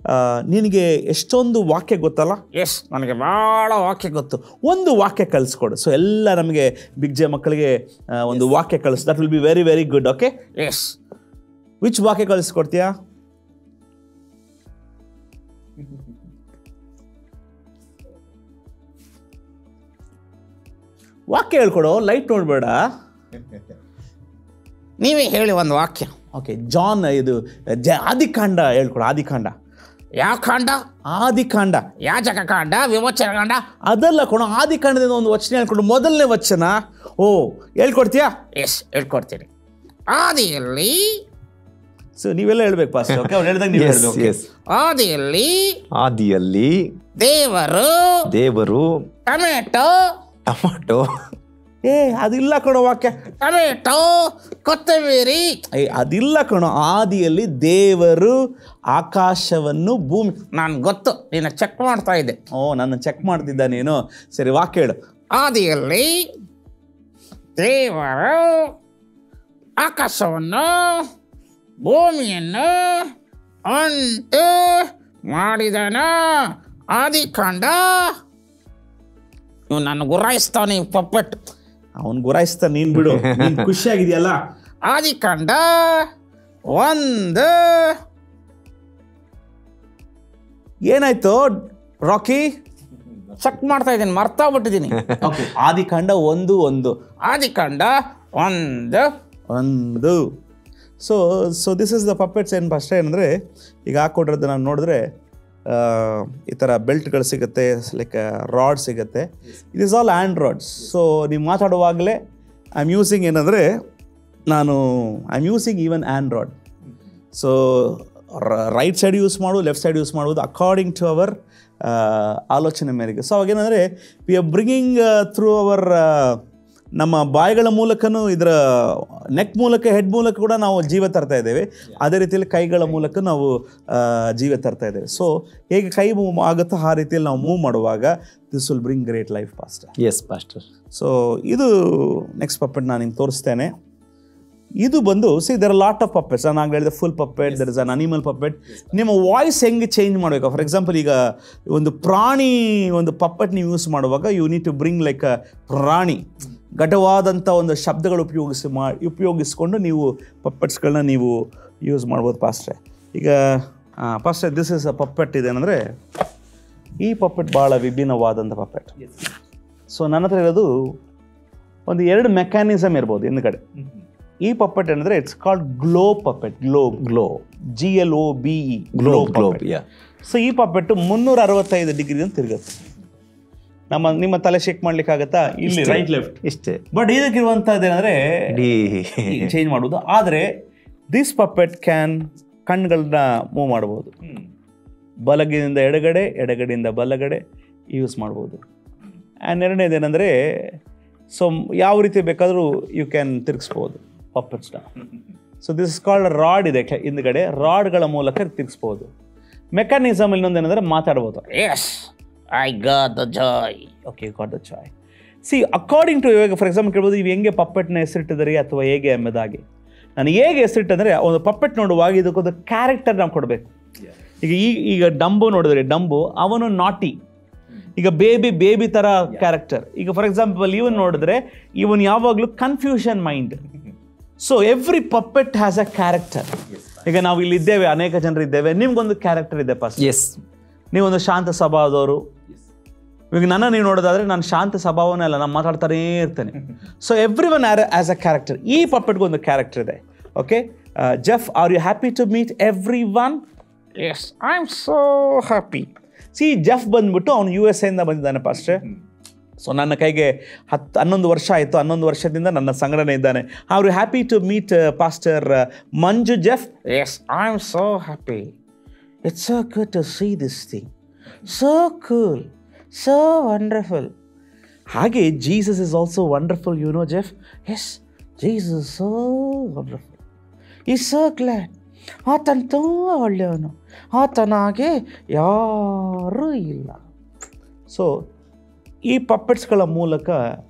ನಿನಗೆ ಎಷ್ಟೊಂದು ವಾಕ್ಯ ಗೊತ್ತಲ್ಲ ಎಸ್ ನನಗೆ ಭಾಳ ವಾಕ್ಯ ಗೊತ್ತು ಒಂದು ವಾಕ್ಯ ಕಲಿಸ್ಕೊಡು ಸೊ ಎಲ್ಲ ನಮಗೆ ಬಿಗ್ ಜೆ ಮಕ್ಕಳಿಗೆ ಆ, ಒಂದು ವಾಕ್ಯ ಕಲಿಸ್ that will be very very good okay yes which ವಾಕ್ಯ ಕಲಿಸ್ಕೊಡ್ತೀಯಾ ವಾಕ್ಯ ಹೇಳ್ಕೊಡು ಲೈಟ್ ನೋಡಬೇಡ ನೀವೇ ಹೇಳಿ ಒಂದು ವಾಕ್ಯ ಓಕೆ ಜಾನ್ ಇದು ಜ ಆದಿಕಾಂಡ ಹೇಳ್ಕೊಡು ಆದಿಕಾಂಡ ಯಾವ ಕಾಂಡ ಆದಿಕಾಂಡ ಯಾಜಕ ಕಾಂಡ ವಿಮೋಚನ ಕಾಂಡ ಅದಲ್ಲ ಕೊಣ ಆದಿಕಾಂಡದಿಂದ ಒಂದು ವಚನ ಹೇಳ್ಕೊಂಡು ಮೊದಲನೇ ವಚನ ಓ ಹೇಳ್ಕೊಡ್ತೀಯಾ ಎಸ್ ಹೇಳ್ಕೊಡ್ತೀನಿ ಆದಿಯಲ್ಲಿ ಸೊ ನೀವೆಲ್ಲ ಹೇಳ್ಬೇಕು ಪಾಸ್ ಓಕೆ ಅವ್ರು ಹೇಳ್ದಾಗ ನೀವು ಎಸ್ ಹೇಳ್ಬೇಕು ಎಸ್ ಆದಿಯಲ್ಲಿ ಆದಿಯಲ್ಲಿ ದೇವರು ದೇವರು ಟೊಮೆಟೊ ಟೊಮಾಟೊ ಏ ಅದಿಲ್ಲ ಕಣೋ ವಾಕ್ಯ ಟೊಮೆಟೊ ಕೊತ್ತಂಬರಿ ಏ ಅದಿಲ್ಲ ಕಣೋ ಆದಿಯಲ್ಲಿ ದೇವರು ಆಕಾಶವನ್ನು ಭೂಮಿ ನಾನು ಗೊತ್ತು ನಿನ್ನ ಚೆಕ್ ಮಾಡ್ತಾ ಇದ್ದೆ ಓ ನನ್ನ ಚೆಕ್ ಮಾಡ್ತಿದ್ದ ನೀನು ಸರಿ ವಾಕ್ಯ ಹೇಳು ಆದಿಯಲ್ಲಿ ದೇವರು ಆಕಾಶವನ್ನು ಭೂಮಿಯನ್ನು ಉಂಟು ಮಾಡಿದನ ಆದಿಕಾಂಡ ಇವ್ ನನ್ನ ಗುರಾಯಿಸ್ತಾನೆ ಈ ಪಪ್ಪಟ್ ಅವನ್ ಗುರಾಯಿಸ್ತಾ ನೀನ್ ಬಿಡು ನೀನ್ ಖುಷಿಯಾಗಿದೆಯಲ್ಲ ಆದಿಕಾಂಡ ಒಂದು ಏನಾಯ್ತು ರಾಕಿ ಚೆಕ್ ಮಾಡ್ತಾ ಇದ್ದೀನಿ ಮರ್ತೋಗ್ಬಿಟ್ಟಿದ್ದೀನಿ ಓಕೆ ಆದಿಕಾಂಡ ಒಂದು ಒಂದು ಆದಿಕಾಂಡ ಒಂದು ಒಂದು so so this is the puppets ಏನು ಫಸ್ಟ್ ಏನಂದರೆ ಈಗ ಹಾಕ್ಕೊಟ್ಟಿರೋದು ನಾನು ನೋಡಿದ್ರೆ ಆ, ಈ ಥರ ಬೆಲ್ಟ್ಗಳು ಸಿಗುತ್ತೆ ಲೈಕ್ ರಾಡ್ ಸಿಗುತ್ತೆ it is all and rods so ನೀವು ಮಾತಾಡುವಾಗಲೇ ಐ ಆಮ್ ಯೂಸಿಂಗ್ ಏನಂದರೆ ನಾನು I am using even and rod so right side use ಮಾಡು ಲೆಫ್ಟ್ ಸೈಡ್ ಯೂಸ್ ಮಾಡ್ಬೋದು ಅಕಾರ್ಡಿಂಗ್ ಟು ಅವರ್ ಆಲೋಚನೆ ಮೇರೆಗೆ ಸೊ ಅವಾಗೇನಂದರೆ we are bringing through our ನಮ್ಮ ಬಾಯಿಗಳ ಮೂಲಕನೂ ಇದರ ನೆಕ್ ಮೂಲಕ ಹೆಡ್ ಮೂಲಕ ಕೂಡ ನಾವು ಜೀವ ತರ್ತಾ ಇದ್ದೇವೆ ಅದೇ ರೀತಿಯಲ್ಲಿ ಕೈಗಳ ಮೂಲಕ ನಾವು ಆ, ಜೀವ ತರ್ತಾ ಇದ್ದೇವೆ ಸೊ ಹೇಗೆ ಕೈ ಮೂವ್ ಆಗುತ್ತೋ ಆ ರೀತಿಯಲ್ಲಿ ನಾವು ಮೂವ್ ಮಾಡುವಾಗ this will bring great life pastor yes pastor so ಇದು ನೆಕ್ಸ್ಟ್ ಪಪ್ಪೆಟ್ ನಾನು ನಿಮ್ಗೆ ತೋರಿಸ್ತೇನೆ ಇದು ಬಂದು see there lot of puppets ನಾನು ಹೇಳಿದೆ full puppet there is an animal puppet ನಿಮ್ಮ ವಾಯ್ಸ್ ಹೆಂಗೆ ಚೇಂಜ್ ಮಾಡಬೇಕು ಫಾರ್ ಎಕ್ಸಾಂಪಲ್ ಈಗ ಒಂದು ಪ್ರಾಣಿ ಒಂದು ಪಪ್ಪೆಟ್ ನೀವು ಯೂಸ್ ಮಾಡುವಾಗ you need to bring like a ಪ್ರಾಣಿ ಘಟವಾದಂಥ ಒಂದು ಶಬ್ದಗಳು ಉಪಯೋಗಿಸಿ ಮಾ ಉಪಯೋಗಿಸ್ಕೊಂಡು ನೀವು ಪಪ್ಪೆಟ್ಸ್ಗಳನ್ನ ನೀವು ಯೂಸ್ ಮಾಡ್ಬೋದು ಪಾಸ್ಟ್ರೆ ಈಗ ಪಾಸ್ಟ್ರೆ ದಿಸ್ ಇಸ್ ಅ ಪಪ್ಪೆಟ್ ಇದೇನೆಂದರೆ ಈ ಪಪ್ಪೆಟ್ ಭಾಳ ವಿಭಿನ್ನವಾದಂಥ ಪಪ್ಪೆಟ್ ಸೊ ನನ್ನ ಹತ್ರ ಇರೋದು ಒಂದು ಎರಡು ಮೆಕ್ಯಾನಿಸಮ್ ಇರ್ಬೋದು ಹಿಂದ್ಗಡೆ ಈ ಪಪ್ಪೆಟ್ ಏನಂದ್ರೆ it's called glow puppet glow glow G L O B E globe globe ಯಾ ಸೊ ಈ ಪಪ್ಪೆಟ್ಟು ಮುನ್ನೂರ ಅರವತ್ತೈದು ಡಿಗ್ರಿ ಅಂತ ತಿರುಗುತ್ತೆ ನಮ್ಮ ನಿಮ್ಮ ತಲೆ ಶೇಕ್ ಮಾಡ್ಲಿಕ್ಕಾಗತ್ತಾ ಇಲ್ಲಿ ರೈಟ್ ಲೆಫ್ಟ್ ಇಷ್ಟೇ ಬಟ್ ಇದಕ್ಕಿರುವಂಥದ್ದು ಏನಂದ್ರೆ ಇಡೀ ಚೇಂಜ್ ಮಾಡುವುದು ಆದರೆ ದಿಸ್ ಪಪ್ಪೆಟ್ ಕ್ಯಾನ್ ಕಣ್ಗಳನ್ನ ಮೂವ್ ಮಾಡ್ಬೋದು ಬಲಗಡೆಯಿಂದ ಎಡಗಡೆ ಎಡಗಡೆಯಿಂದ ಬಲಗಡೆ ಯೂಸ್ ಮಾಡ್ಬೋದು ಆ್ಯಂಡ್ ಎರಡನೇದೇನೆಂದರೆ ಸೊ ಯಾವ ರೀತಿ ಬೇಕಾದರೂ ಯು ಕ್ಯಾನ್ ತಿರುಗಿಸ್ಬೋದು ಪಪ್ಪೆಟ್ಸ್ನ so this is called rod ಇದೆ ಕೆ- ಹಿಂದ್ಗಡೆ ರಾಡ್ಗಳ ಮೂಲಕ ತಿರುಗಿಸ್ಬೋದು ಮೆಕ್ಯಾನಿಸಮ್ ಇನ್ನೊಂದೇನೆಂದರೆ ಮಾತಾಡ್ಬೋದು yes I got the joy okay got the joy see according to ಇವಾಗ ಫಾರ್ ಎಕ್ಸಾಂಪಲ್ ಕೇಳ್ಬೋದು ಇವು ಹೆಂಗೆ ಪಪ್ಪೆಟ್ನ ಹೆಸರಿಟ್ಟಿದ್ದಾರೆ ಅಥವಾ ಹೇಗೆ ಎಂಬುದಾಗಿ ನಾನು ಹೇಗೆ ಹೆಸರಿಟ್ಟಂದರೆ ಒಂದು ಪಪ್ಪೆಟ್ ನೋಡುವಾಗ ಇದಕ್ಕೊಂದು ಕ್ಯಾರೆಕ್ಟರ್ ನಾವು ಕೊಡಬೇಕು ಈಗ ಈ ಈಗ ಡಂಬು ನೋಡಿದ್ರೆ ಡಂಬು ಅವನು ನಾಟಿ ಈಗ ಬೇಬಿ ಬೇಬಿ ಥರ ಕ್ಯಾರೆಕ್ಟರ್ ಈಗ ಫಾರ್ ಎಕ್ಸಾಂಪಲ್ ಇವನ್ ನೋಡಿದ್ರೆ ಇವನ್ ಯಾವಾಗಲೂ confusion mind so every puppet has a character ಈಗ ನಾವು ಇಲ್ಲಿ ಇದ್ದೇವೆ ಅನೇಕ ಜನರು ಇದ್ದೇವೆ ನಿಮ್ಗೊಂದು ಕ್ಯಾರೆಕ್ಟರ್ ಇದೆ ಫಸ್ಟ್ ಎಸ್ ನೀವೊಂದು ಶಾಂತ ಸ್ವಭಾವದವರು ಈಗ ನನ್ನ ನೀವು ನೋಡೋದಾದ್ರೆ ನಾನು ಶಾಂತ ಸ್ವಭಾವನೇ ಅಲ್ಲ ನಾನು ಮಾತಾಡ್ತಾನೇ ಇರ್ತೇನೆ so everyone are as a character ಈ ಪಪ್ಪೆಟ್ಗೆ ಒಂದು ಕ್ಯಾರೆಕ್ಟರ್ ಇದೆ okay Jeff are you happy to meet everyone yes I am so happy see Jeff ಬಂದ್ಬಿಟ್ಟು ಅವನು ಯು ಎಸ್ ಎಯಿಂದ ಬಂದಿದ್ದಾನೆ ಪಾಸ್ಟರ್ ಸೊ ನನ್ನ ಕೈಗೆ ಹತ್ತು ಹನ್ನೊಂದು ವರ್ಷ ಆಯಿತು ಹನ್ನೊಂದು ವರ್ಷದಿಂದ ನನ್ನ ಸಂಘಟನೆ ಇದ್ದಾನೆ are you happy to meet pastor Manju Jeff yes I am so happy It's so good to see this thing. So cool. So wonderful. ಹಾಗೆ Jesus is also wonderful you know Jeff yes Jesus so wonderful ಈ ಸೋ ಗ್ಲ್ಯಾಡ್ ಆತನ ತುಂಬ ಒಳ್ಳೆಯವನು ಆತನಾಗೆ ಯಾರೂ ಇಲ್ಲ ಸೊ ಈ ಪಪ್ಪೆಟ್ಸ್ಗಳ ಮೂಲಕ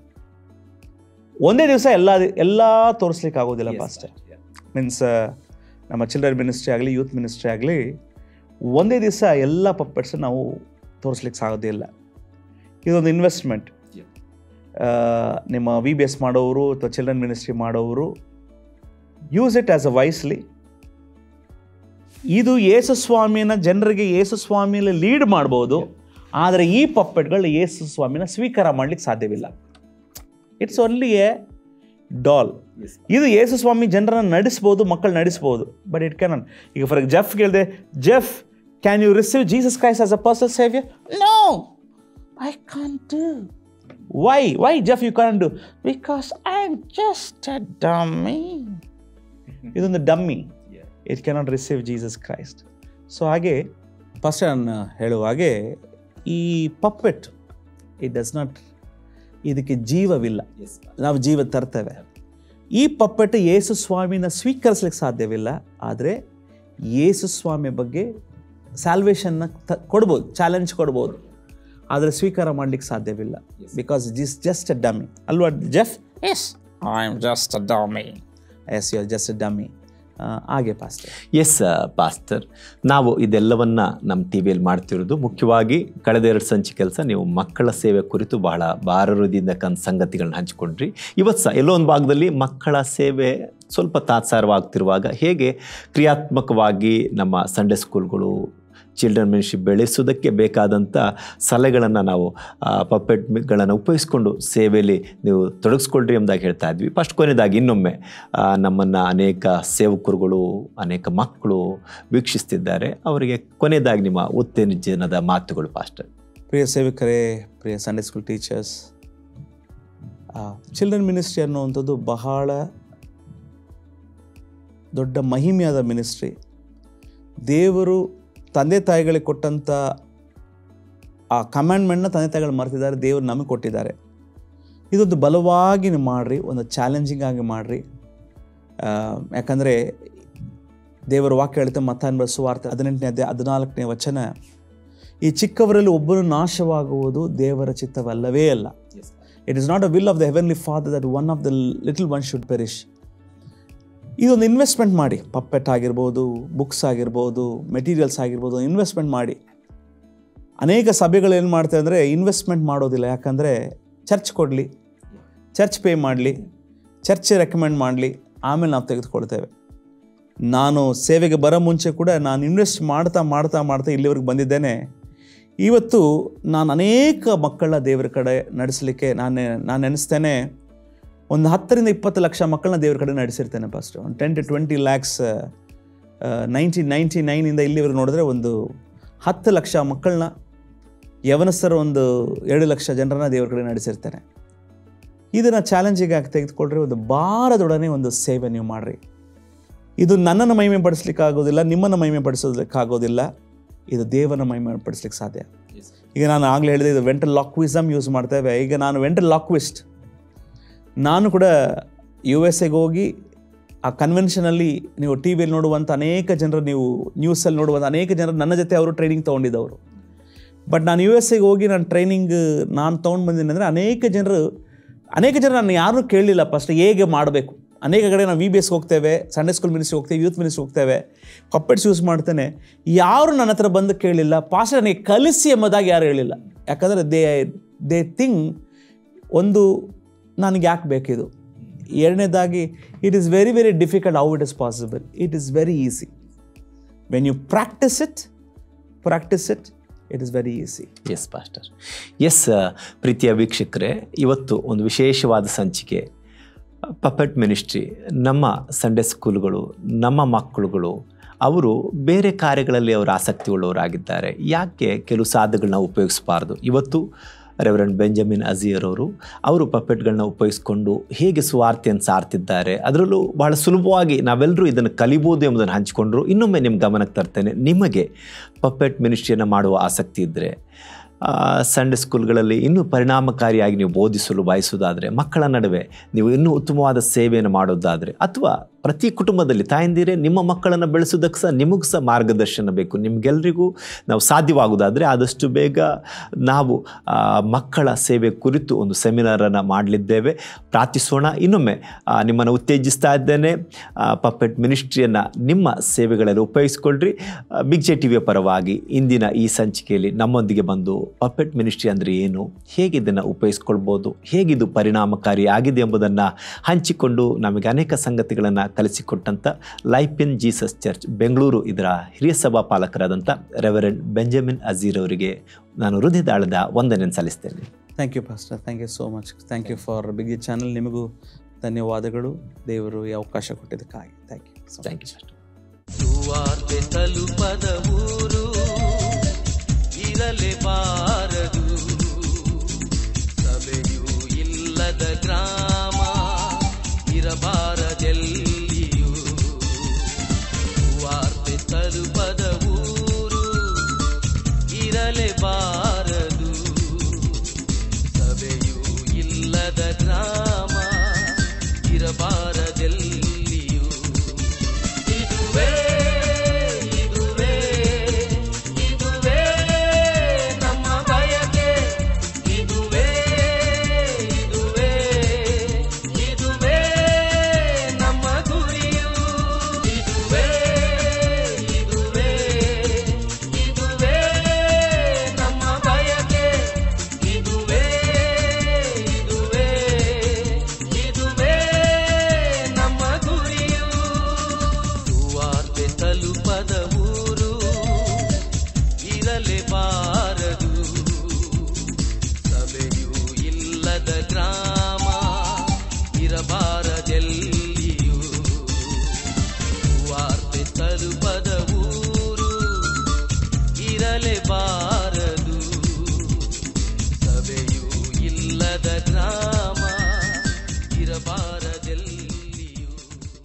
ಒಂದೇ ದಿವಸ ಎಲ್ಲ ಎಲ್ಲ ತೋರಿಸ್ಲಿಕ್ಕೆ ಆಗೋದಿಲ್ಲ ಪಾಸ್ಟರ್ ಮೀನ್ಸ್ ನಮ್ಮ ಚಿಲ್ಡ್ರನ್ ಮಿನಿಸ್ಟ್ರಿ ಆಗಲಿ ಯೂತ್ ಮಿನಿಸ್ಟ್ರಿ ಆಗಲಿ ಒಂದೇ ದಿವಸ ಎಲ್ಲ ಪಪ್ಪೆಟ್ಸ್ ನಾವು ತೋರಿಸ್ಲಿಕ್ಕೆ ಸಾಗೋದೇ ಇಲ್ಲ ಇದೊಂದು ಇನ್ವೆಸ್ಟ್ಮೆಂಟ್ ನಿಮ್ಮ ವಿ ಬಿ ಎಸ್ ಮಾಡೋರು ಅಥವಾ ಚಿಲ್ಡ್ರನ್ ಮಿನಿಸ್ಟ್ರಿ ಮಾಡೋರು use it as a wisely ಇದು ಯೇಸು ಸ್ವಾಮಿನ ಜನರಿಗೆ ಯೇಸು ಸ್ವಾಮಿಯಲ್ಲಿ ಲೀಡ್ ಮಾಡ್ಬೋದು ಆದರೆ ಈ ಪಪ್ಪೆಟ್ಗಳು ಯೇಸು ಸ್ವಾಮಿನ ಸ್ವೀಕಾರ ಮಾಡ್ಲಿಕ್ಕೆ ಸಾಧ್ಯವಿಲ್ಲ ಇಟ್ಸ್ ಓನ್ಲಿ ಎ ಡಾಲ್ ಇದು ಯೇಸು ಸ್ವಾಮಿ ಜನರನ್ನು ನಡೆಸ್ಬೋದು ಮಕ್ಕಳು ನಡೆಸ್ಬೋದು ಬಟ್ ಇಟ್ ಕ್ಯಾನ್ ಈಗ ಫಾರ್ ಜೆಫ್ ಕೇಳಿದೆ Jeff can you receive Jesus Christ as a person saviour No, I can't do. Why why Jeff you can do Because I'm just a dummy. ಇದೊಂದು dummy it cannot receive Jesus Christ so ಹಾಗೆ ಫಸ್ಟ್ ನಾನು ಹೇಳುವ ಹಾಗೆ ಈ ಪಪ್ಪೆಟ್ ಇಟ್ ಡಸ್ ನಾಟ್ ಇದಕ್ಕೆ ಜೀವವಿಲ್ಲ ನಾವು ಜೀವ ತರ್ತೇವೆ ಈ ಪಪ್ಪೆಟ್ ಯೇಸು ಸ್ವಾಮಿನ ಸ್ವೀಕರಿಸ್ಲಿಕ್ಕೆ ಸಾಧ್ಯವಿಲ್ಲ ಆದರೆ ಯೇಸು ಸ್ವಾಮಿ ಬಗ್ಗೆ ಸ್ಯಾಲ್ವೇಷನ್ನ ತ ಕೊಡ್ಬೋದು ಚಾಲೆಂಜ್ ಕೊಡ್ಬೋದು ಆದರೆ ಸ್ವೀಕಾರ ಮಾಡಲಿಕ್ಕೆ ಸಾಧ್ಯವಿಲ್ಲ because it is just a dummy ಅಲ್ವಾ Jeff Yes, I'm just a dummy. Yes you just a dummy ಹಾಗೆ ಪಾಸ್ಟರ್ ಎಸ್ ಪಾಸ್ತರ್ ನಾವು ಇದೆಲ್ಲವನ್ನ ನಮ್ಮ ಟಿ ವಿಯಲ್ಲಿ ಮಾಡ್ತಿರೋದು ಮುಖ್ಯವಾಗಿ ಕಳೆದ ಎರಡು ಸಂಚೆ ಕೆಲಸ ನೀವು ಮಕ್ಕಳ ಸೇವೆ ಕುರಿತು ಬಹಳ ಭಾರದಿಂದ ಕನ್ ಸಂಗತಿಗಳನ್ನ ಹಂಚಿಕೊಂಡ್ರಿ ಇವತ್ತು ಸಹ ಎಲ್ಲೋ ಒಂದು ಭಾಗದಲ್ಲಿ ಮಕ್ಕಳ ಸೇವೆ ಸ್ವಲ್ಪ ತಾತ್ಸಾರವಾಗ್ತಿರುವಾಗ ಹೇಗೆ ಕ್ರಿಯಾತ್ಮಕವಾಗಿ ನಮ್ಮ ಸಂಡೇ ಸ್ಕೂಲ್ಗಳು ಚಿಲ್ಡ್ರನ್ ಮಿನಿಸ್ಟ್ರಿ ಬೆಳೆಸೋದಕ್ಕೆ ಬೇಕಾದಂಥ ಸಲಹೆಗಳನ್ನು ನಾವು ಪಪ್ಪೆಟ್ಗಳನ್ನು ಉಪಯೋಗಿಸ್ಕೊಂಡು ಸೇವೆಯಲ್ಲಿ ನೀವು ತೊಡಗಿಸ್ಕೊಳ್ರಿ ಎಂಬುದಾಗಿ ಹೇಳ್ತಾ ಇದ್ವಿ ಫಸ್ಟ್ ಕೊನೆಯದಾಗಿ ಇನ್ನೊಮ್ಮೆ ನಮ್ಮನ್ನು ಅನೇಕ ಸೇವಕರುಗಳು ಅನೇಕ ಮಕ್ಕಳು ವೀಕ್ಷಿಸ್ತಿದ್ದಾರೆ ಅವರಿಗೆ ಕೊನೆಯದಾಗಿ ನಿಮ್ಮ ಉತ್ತೇಜನದ ಮಾತುಗಳು ಪಾಸ್ಟರ್ ಪ್ರಿಯ ಸೇವಕರೇ ಪ್ರಿಯ Sunday school teachers children ministry ಅನ್ನುವಂಥದ್ದು ಬಹಳ ದೊಡ್ಡ ಮಹಿಮೆಯಾದ ಮಿನಿಸ್ಟ್ರಿ ದೇವರು ತಂದೆ ತಾಯಿಗಳಿಗೆ ಕೊಟ್ಟಂಥ ಆ ಕಮ್ಯಾಂಡ್ಮೆಂಟ್ನ ತಂದೆ ತಾಯಿಗಳು ಮರ್ತಿದ್ದಾರೆ ದೇವರು ನಮಗೆ ಕೊಟ್ಟಿದ್ದಾರೆ ಇದೊಂದು ಬಲವಾಗಿ ನೀವು ಮಾಡಿರಿ ಒಂದು ಚಾಲೆಂಜಿಂಗ್ ಆಗಿ ಮಾಡಿರಿ ಯಾಕಂದರೆ ದೇವರ ವಾಕ್ಯ ಹೇಳುತ್ತೆ ಮತ್ತಾನ್ ಸುವಾರ್ತೆ ಹದಿನೆಂಟನೇ ಅಧ್ಯಾಯ ಹದಿನಾಲ್ಕನೇ ವಚನ ಈ ಚಿಕ್ಕವರಲ್ಲಿ ಒಬ್ಬರು ನಾಶವಾಗುವುದು ದೇವರ ಚಿತ್ತವಲ್ಲವೇ ಅಲ್ಲ it is not a will of the heavenly father that one of the little one should perish ಇದೊಂದು ಇನ್ವೆಸ್ಟ್ಮೆಂಟ್ ಮಾಡಿ ಪಪ್ಪೆಟ್ ಆಗಿರ್ಬೋದು ಬುಕ್ಸ್ ಆಗಿರ್ಬೋದು ಮೆಟೀರಿಯಲ್ಸ್ ಆಗಿರ್ಬೋದು ಇನ್ವೆಸ್ಟ್ಮೆಂಟ್ ಮಾಡಿ ಅನೇಕ ಸಭೆಗಳು ಏನು ಮಾಡ್ತಾರೆ ಅಂದರೆ ಇನ್ವೆಸ್ಟ್ಮೆಂಟ್ ಮಾಡೋದಿಲ್ಲ ಯಾಕಂದರೆ ಚರ್ಚ್ ಕೊಡಲಿ ಚರ್ಚ್ ಪೇ ಮಾಡಲಿ ಚರ್ಚ್ ರೆಕಮೆಂಡ್ ಮಾಡಲಿ ಆಮೇಲೆ ನಾವು ತೆಗೆದುಕೊಳ್ತೇವೆ ನಾನು ಸೇವೆಗೆ ಬರೋ ಮುಂಚೆ ಕೂಡ ನಾನು ಇನ್ವೆಸ್ಟ್ ಮಾಡ್ತಾ ಮಾಡ್ತಾ ಮಾಡ್ತಾ ಇಲ್ಲಿವರೆಗೆ ಬಂದಿದ್ದೇನೆ ಇವತ್ತು ನಾನು ಅನೇಕ ಮಕ್ಕಳ ದೇವರ ಕಡೆ ನಡೆಸಲಿಕ್ಕೆ ನಾನು ನಾನು ನೆನೆಸ್ತೇನೆ ಒಂದು ಹತ್ತರಿಂದ ಇಪ್ಪತ್ತು ಲಕ್ಷ ಮಕ್ಕಳನ್ನ ದೇವರ ಕಡೆ ನಡೆಸಿರ್ತೇನೆ ಫಸ್ಟ್ ಒಂದು ten two twenty lakhs nineteen ninety ನೈನಿಂದ ಇಲ್ಲಿವರೆಗೆ ನೋಡಿದ್ರೆ ಒಂದು ಹತ್ತು ಲಕ್ಷ ಮಕ್ಕಳನ್ನ ಯವನಸ್ಥರ ಒಂದು ಎರಡು ಲಕ್ಷ ಜನರನ್ನ ದೇವರ ಕಡೆ ನಡೆಸಿರ್ತೇನೆ ಇದನ್ನು ಚಾಲೆಂಜಿಗೆ ಆಗಿ ತೆಗೆದುಕೊಂಡ್ರೆ ಒಂದು ಭಾರದೊಡನೆ ಒಂದು ಸೇವೆ ನೀವು ಮಾಡಿರಿ ಇದು ನನ್ನನ್ನು ಮಹಿಮೆ ಪಡಿಸ್ಲಿಕ್ಕೆ ಆಗೋದಿಲ್ಲ ನಿಮ್ಮನ್ನು ಮಹಿಮೆ ಪಡಿಸೋದಕ್ಕೆ ಆಗೋದಿಲ್ಲ ಇದು ದೇವನ ಮಹಿಮೆ ಪಡಿಸ್ಲಿಕ್ಕೆ ಸಾಧ್ಯ ಈಗ ನಾನು ಆಗಲೇ ಹೇಳಿದೆ ಇದು ವೆಂಟಲ್ ಲಾಕ್ವಿಸಮ್ ಯೂಸ್ ಮಾಡ್ತೇವೆ ಈಗ ನಾನು ವೆಂಟಲ್ ಲಾಕ್ವಿಸ್ಟ್ ನಾನು ಕೂಡ ಯು ಎಸ್ ಎಗೆ ಹೋಗಿ ಆ ಕನ್ವೆನ್ಷನಲ್ಲಿ ನೀವು ಟಿ ವಿಯಲ್ಲಿ ನೋಡುವಂಥ ಅನೇಕ ಜನರು ನೀವು ನ್ಯೂಸಲ್ಲಿ ನೋಡುವಂಥ ಅನೇಕ ಜನರು ನನ್ನ ಜೊತೆ ಅವರು ಟ್ರೈನಿಂಗ್ ತೊಗೊಂಡಿದ್ದವರು ಬಟ್ ನಾನು ಯು ಎಸ್ ಎಗೆ ಹೋಗಿ ನಾನು ಟ್ರೈನಿಂಗ್ ನಾನು ತೊಗೊಂಡು ಬಂದಿನಿ ಅಂದರೆ ಅನೇಕ ಜನರು ಅನೇಕ ಜನ ನಾನು ಯಾರೂ ಕೇಳಲಿಲ್ಲ ಫಸ್ಟ್ ಹೇಗೆ ಮಾಡಬೇಕು ಅನೇಕ ಕಡೆ ನಾವು ವಿ ಬಿ ಎಸ್ಗೆ ಹೋಗ್ತೇವೆ ಸಂಡೇ ಸ್ಕೂಲ್ ಮಿನಿಸ್ಟ್ರಿ ಹೋಗ್ತೇವೆ ಯೂತ್ ಮಿನಿಸ್ಟ್ರಿ ಹೋಗ್ತೇವೆ ಪಪ್ಪೆಟ್ಸ್ ಯೂಸ್ ಮಾಡ್ತೇನೆ ಯಾರು ನನ್ನ ಹತ್ರ ಬಂದು ಕೇಳಲಿಲ್ಲ ಪಾಸ್ಟ್ ನನಗೆ ಕಲಿಸಿ ಎಂಬುದಾಗಿ ಯಾರು ಹೇಳಿಲ್ಲ ಯಾಕಂದರೆ ದೇ ದೇ ಥಿಂಗ್ ಒಂದು ನನಗೆ ಯಾಕೆ ಬೇಕಿದು ಎರಡನೇದಾಗಿ it is very very difficult how it is possible it is very easy when you practise it practise it it is very easy yes pastor yes ಪ್ರೀತಿಯ ವೀಕ್ಷಕರೇ ಇವತ್ತು ಒಂದು ವಿಶೇಷವಾದ ಸಂಚಿಕೆ ಪಪೆಟ್ ಮಿನಿಸ್ಟ್ರಿ ನಮ್ಮ ಸಂಡೇ ಸ್ಕೂಲ್ಗಳು ನಮ್ಮ ಮಕ್ಕಳುಗಳು ಅವರು ಬೇರೆ ಕಾರ್ಯಗಳಲ್ಲಿ ಅವರು ಆಸಕ್ತಿ ಉಳ್ಳವರಾಗಿದ್ದಾರೆ ಯಾಕೆ ಕೆಲವು ಸಾಧಗಳನ್ನ ಉಪಯೋಗಿಸಬಾರ್ದು ಇವತ್ತು ರೆವರೆಂಡ್ ಬೆಂಜಮಿನ್ ಅಜಿಯರ್ ಅವರು ಅವರು ಪಪೆಟ್ಗಳನ್ನ ಉಪಯೋಗಿಸ್ಕೊಂಡು ಹೇಗೆ ಸುವಾರ್ತೆಯನ್ನು ಸಾರ್ತಿದ್ದಾರೆ ಅದರಲ್ಲೂ ಬಹಳ ಸುಲಭವಾಗಿ ನಾವೆಲ್ಲರೂ ಇದನ್ನು ಕಲಿಬೋದು ಎಂಬುದನ್ನು ಹಂಚಿಕೊಂಡ್ರು ಇನ್ನೊಮ್ಮೆ ನಿಮ್ಮ ಗಮನಕ್ಕೆ ತರ್ತೇನೆ ನಿಮಗೆ ಪಪೆಟ್ ಮಿನಿಸ್ಟ್ರಿಯನ್ನು ಮಾಡುವ ಆಸಕ್ತಿ ಇದ್ದರೆ ಸಂಡೇ ಸ್ಕೂಲ್ಗಳಲ್ಲಿ ಇನ್ನೂ ಪರಿಣಾಮಕಾರಿಯಾಗಿ ನೀವು ಬೋಧಿಸಲು ಬಯಸೋದಾದರೆ ಮಕ್ಕಳ ನಡುವೆ ನೀವು ಇನ್ನೂ ಉತ್ತಮವಾದ ಸೇವೆಯನ್ನು ಮಾಡೋದಾದರೆ ಅಥವಾ ಪ್ರತಿ ಕುಟುಂಬದಲ್ಲಿ ತಾಯಂದಿರೇ ನಿಮ್ಮ ಮಕ್ಕಳನ್ನು ಬೆಳೆಸೋದಕ್ಕೆ ಸಹ ನಿಮಗೂ ಸಹ ಮಾರ್ಗದರ್ಶನ ಬೇಕು ನಿಮಗೆಲ್ರಿಗೂ ನಾವು ಸಾಧ್ಯವಾಗುವುದಾದರೆ ಆದಷ್ಟು ಬೇಗ ನಾವು ಆ, ಮಕ್ಕಳ ಸೇವೆ ಕುರಿತು ಒಂದು ಸೆಮಿನಾರನ್ನು ಮಾಡಲಿದ್ದೇವೆ ಪ್ರಾರ್ಥಿಸೋಣ ಇನ್ನೊಮ್ಮೆ ಆ, ನಿಮ್ಮನ್ನು ಉತ್ತೇಜಿಸ್ತಾ ಇದ್ದೇನೆ ಪಪ್ಪೆಟ್ ಮಿನಿಸ್ಟ್ರಿಯನ್ನು ನಿಮ್ಮ ಸೇವೆಗಳಲ್ಲಿ ಉಪಯೋಗಿಸ್ಕೊಳ್ರಿ ಆ, ಬಿಗ್ ಜೆ ಟಿ ವಿಯ ಪರವಾಗಿ ಇಂದಿನ ಈ ಸಂಚಿಕೆಯಲ್ಲಿ ನಮ್ಮೊಂದಿಗೆ ಬಂದು ಪಪ್ಪೆಟ್ ಮಿನಿಸ್ಟ್ರಿ ಅಂದರೆ ಏನು ಹೇಗೆ ಇದನ್ನು ಉಪಯೋಗಿಸ್ಕೊಳ್ಬೋದು ಹೇಗಿದು ಪರಿಣಾಮಕಾರಿ ಆಗಿದೆ ಎಂಬುದನ್ನು ಹಂಚಿಕೊಂಡು ನಮಗೆ ಅನೇಕ ಸಂಗತಿಗಳನ್ನು ಕಲಿಸಿಕೊಟ್ಟಂಥ life in Jesus church Bengaluru ಇದರ ಹಿರಿಯ ಸಭಾ ಪಾಲಕರಾದಂಥ ರೆವರೆಂಡ್ ಬೆಂಜಮಿನ್ ಅಜೀರ್ ಅವರಿಗೆ ನಾನು ಹೃದಯದಾಳದ ವಂದನೆ ಸಲ್ಲಿಸ್ತೇನೆ thank you pastor thank you so much thank you for big channel ನಿಮಗೂ ಧನ್ಯವಾದಗಳು ದೇವರು ಈ ಅವಕಾಶ ಕೊಟ್ಟಿದ್ದಕ್ಕಾಗಿ thank you thank you sir ಸುವಾರ್ತೆ ತಲುಪದ ಊರು ಇರಲೇಬಾರದು ಸಭೆಯೂ ಇಲ್ಲದ ಗ್ರಾಮ ಇರಬಾರದೆಲ್ಲಿಯೂ ಸುವಾರ್ತೆ ತಲುಪದ ಊರು ಇರಲೇಬಾರದು ಸಭೆಯೂ ಇಲ್ಲದ ಗ್ರಾಮ ಇರಬಾರದೆಲ್ಲಿಯೂ ಇದುವೇ ಇದುವೇ ಇದುವೇ ನಮ್ಮ ಬಯಕೆ ಇದುವೇ ಇದುವೇ ಇದುವೇ ನಮ್ಮ ಗುರಿಯು ಇದುವೇ ಇದುವೇ ಇದುವೇ ನಮ್ಮ ಬಯಕೆ ಇದುವೇ ಇದುವೇ ಇದುವೇ ನಮ್ಮ ಗುರಿಯು ಸುವಾರ್ತೆ ತಲುಪದ ಊರು ಇರಲೇಬಾರದು ಸಭೆಯೂ ಇಲ್ಲದ ಗ್ರಾಮ ಇರಬಾರದೆಲ್ಲಿಯೂ ಸುವಾರ್ತೆ ತಲುಪದ ಊರು ಇರಲೇಬಾರದು ಸಭೆಯೂ ಇಲ್ಲದ ಗ್ರಾಮ ಇರಬಾರದು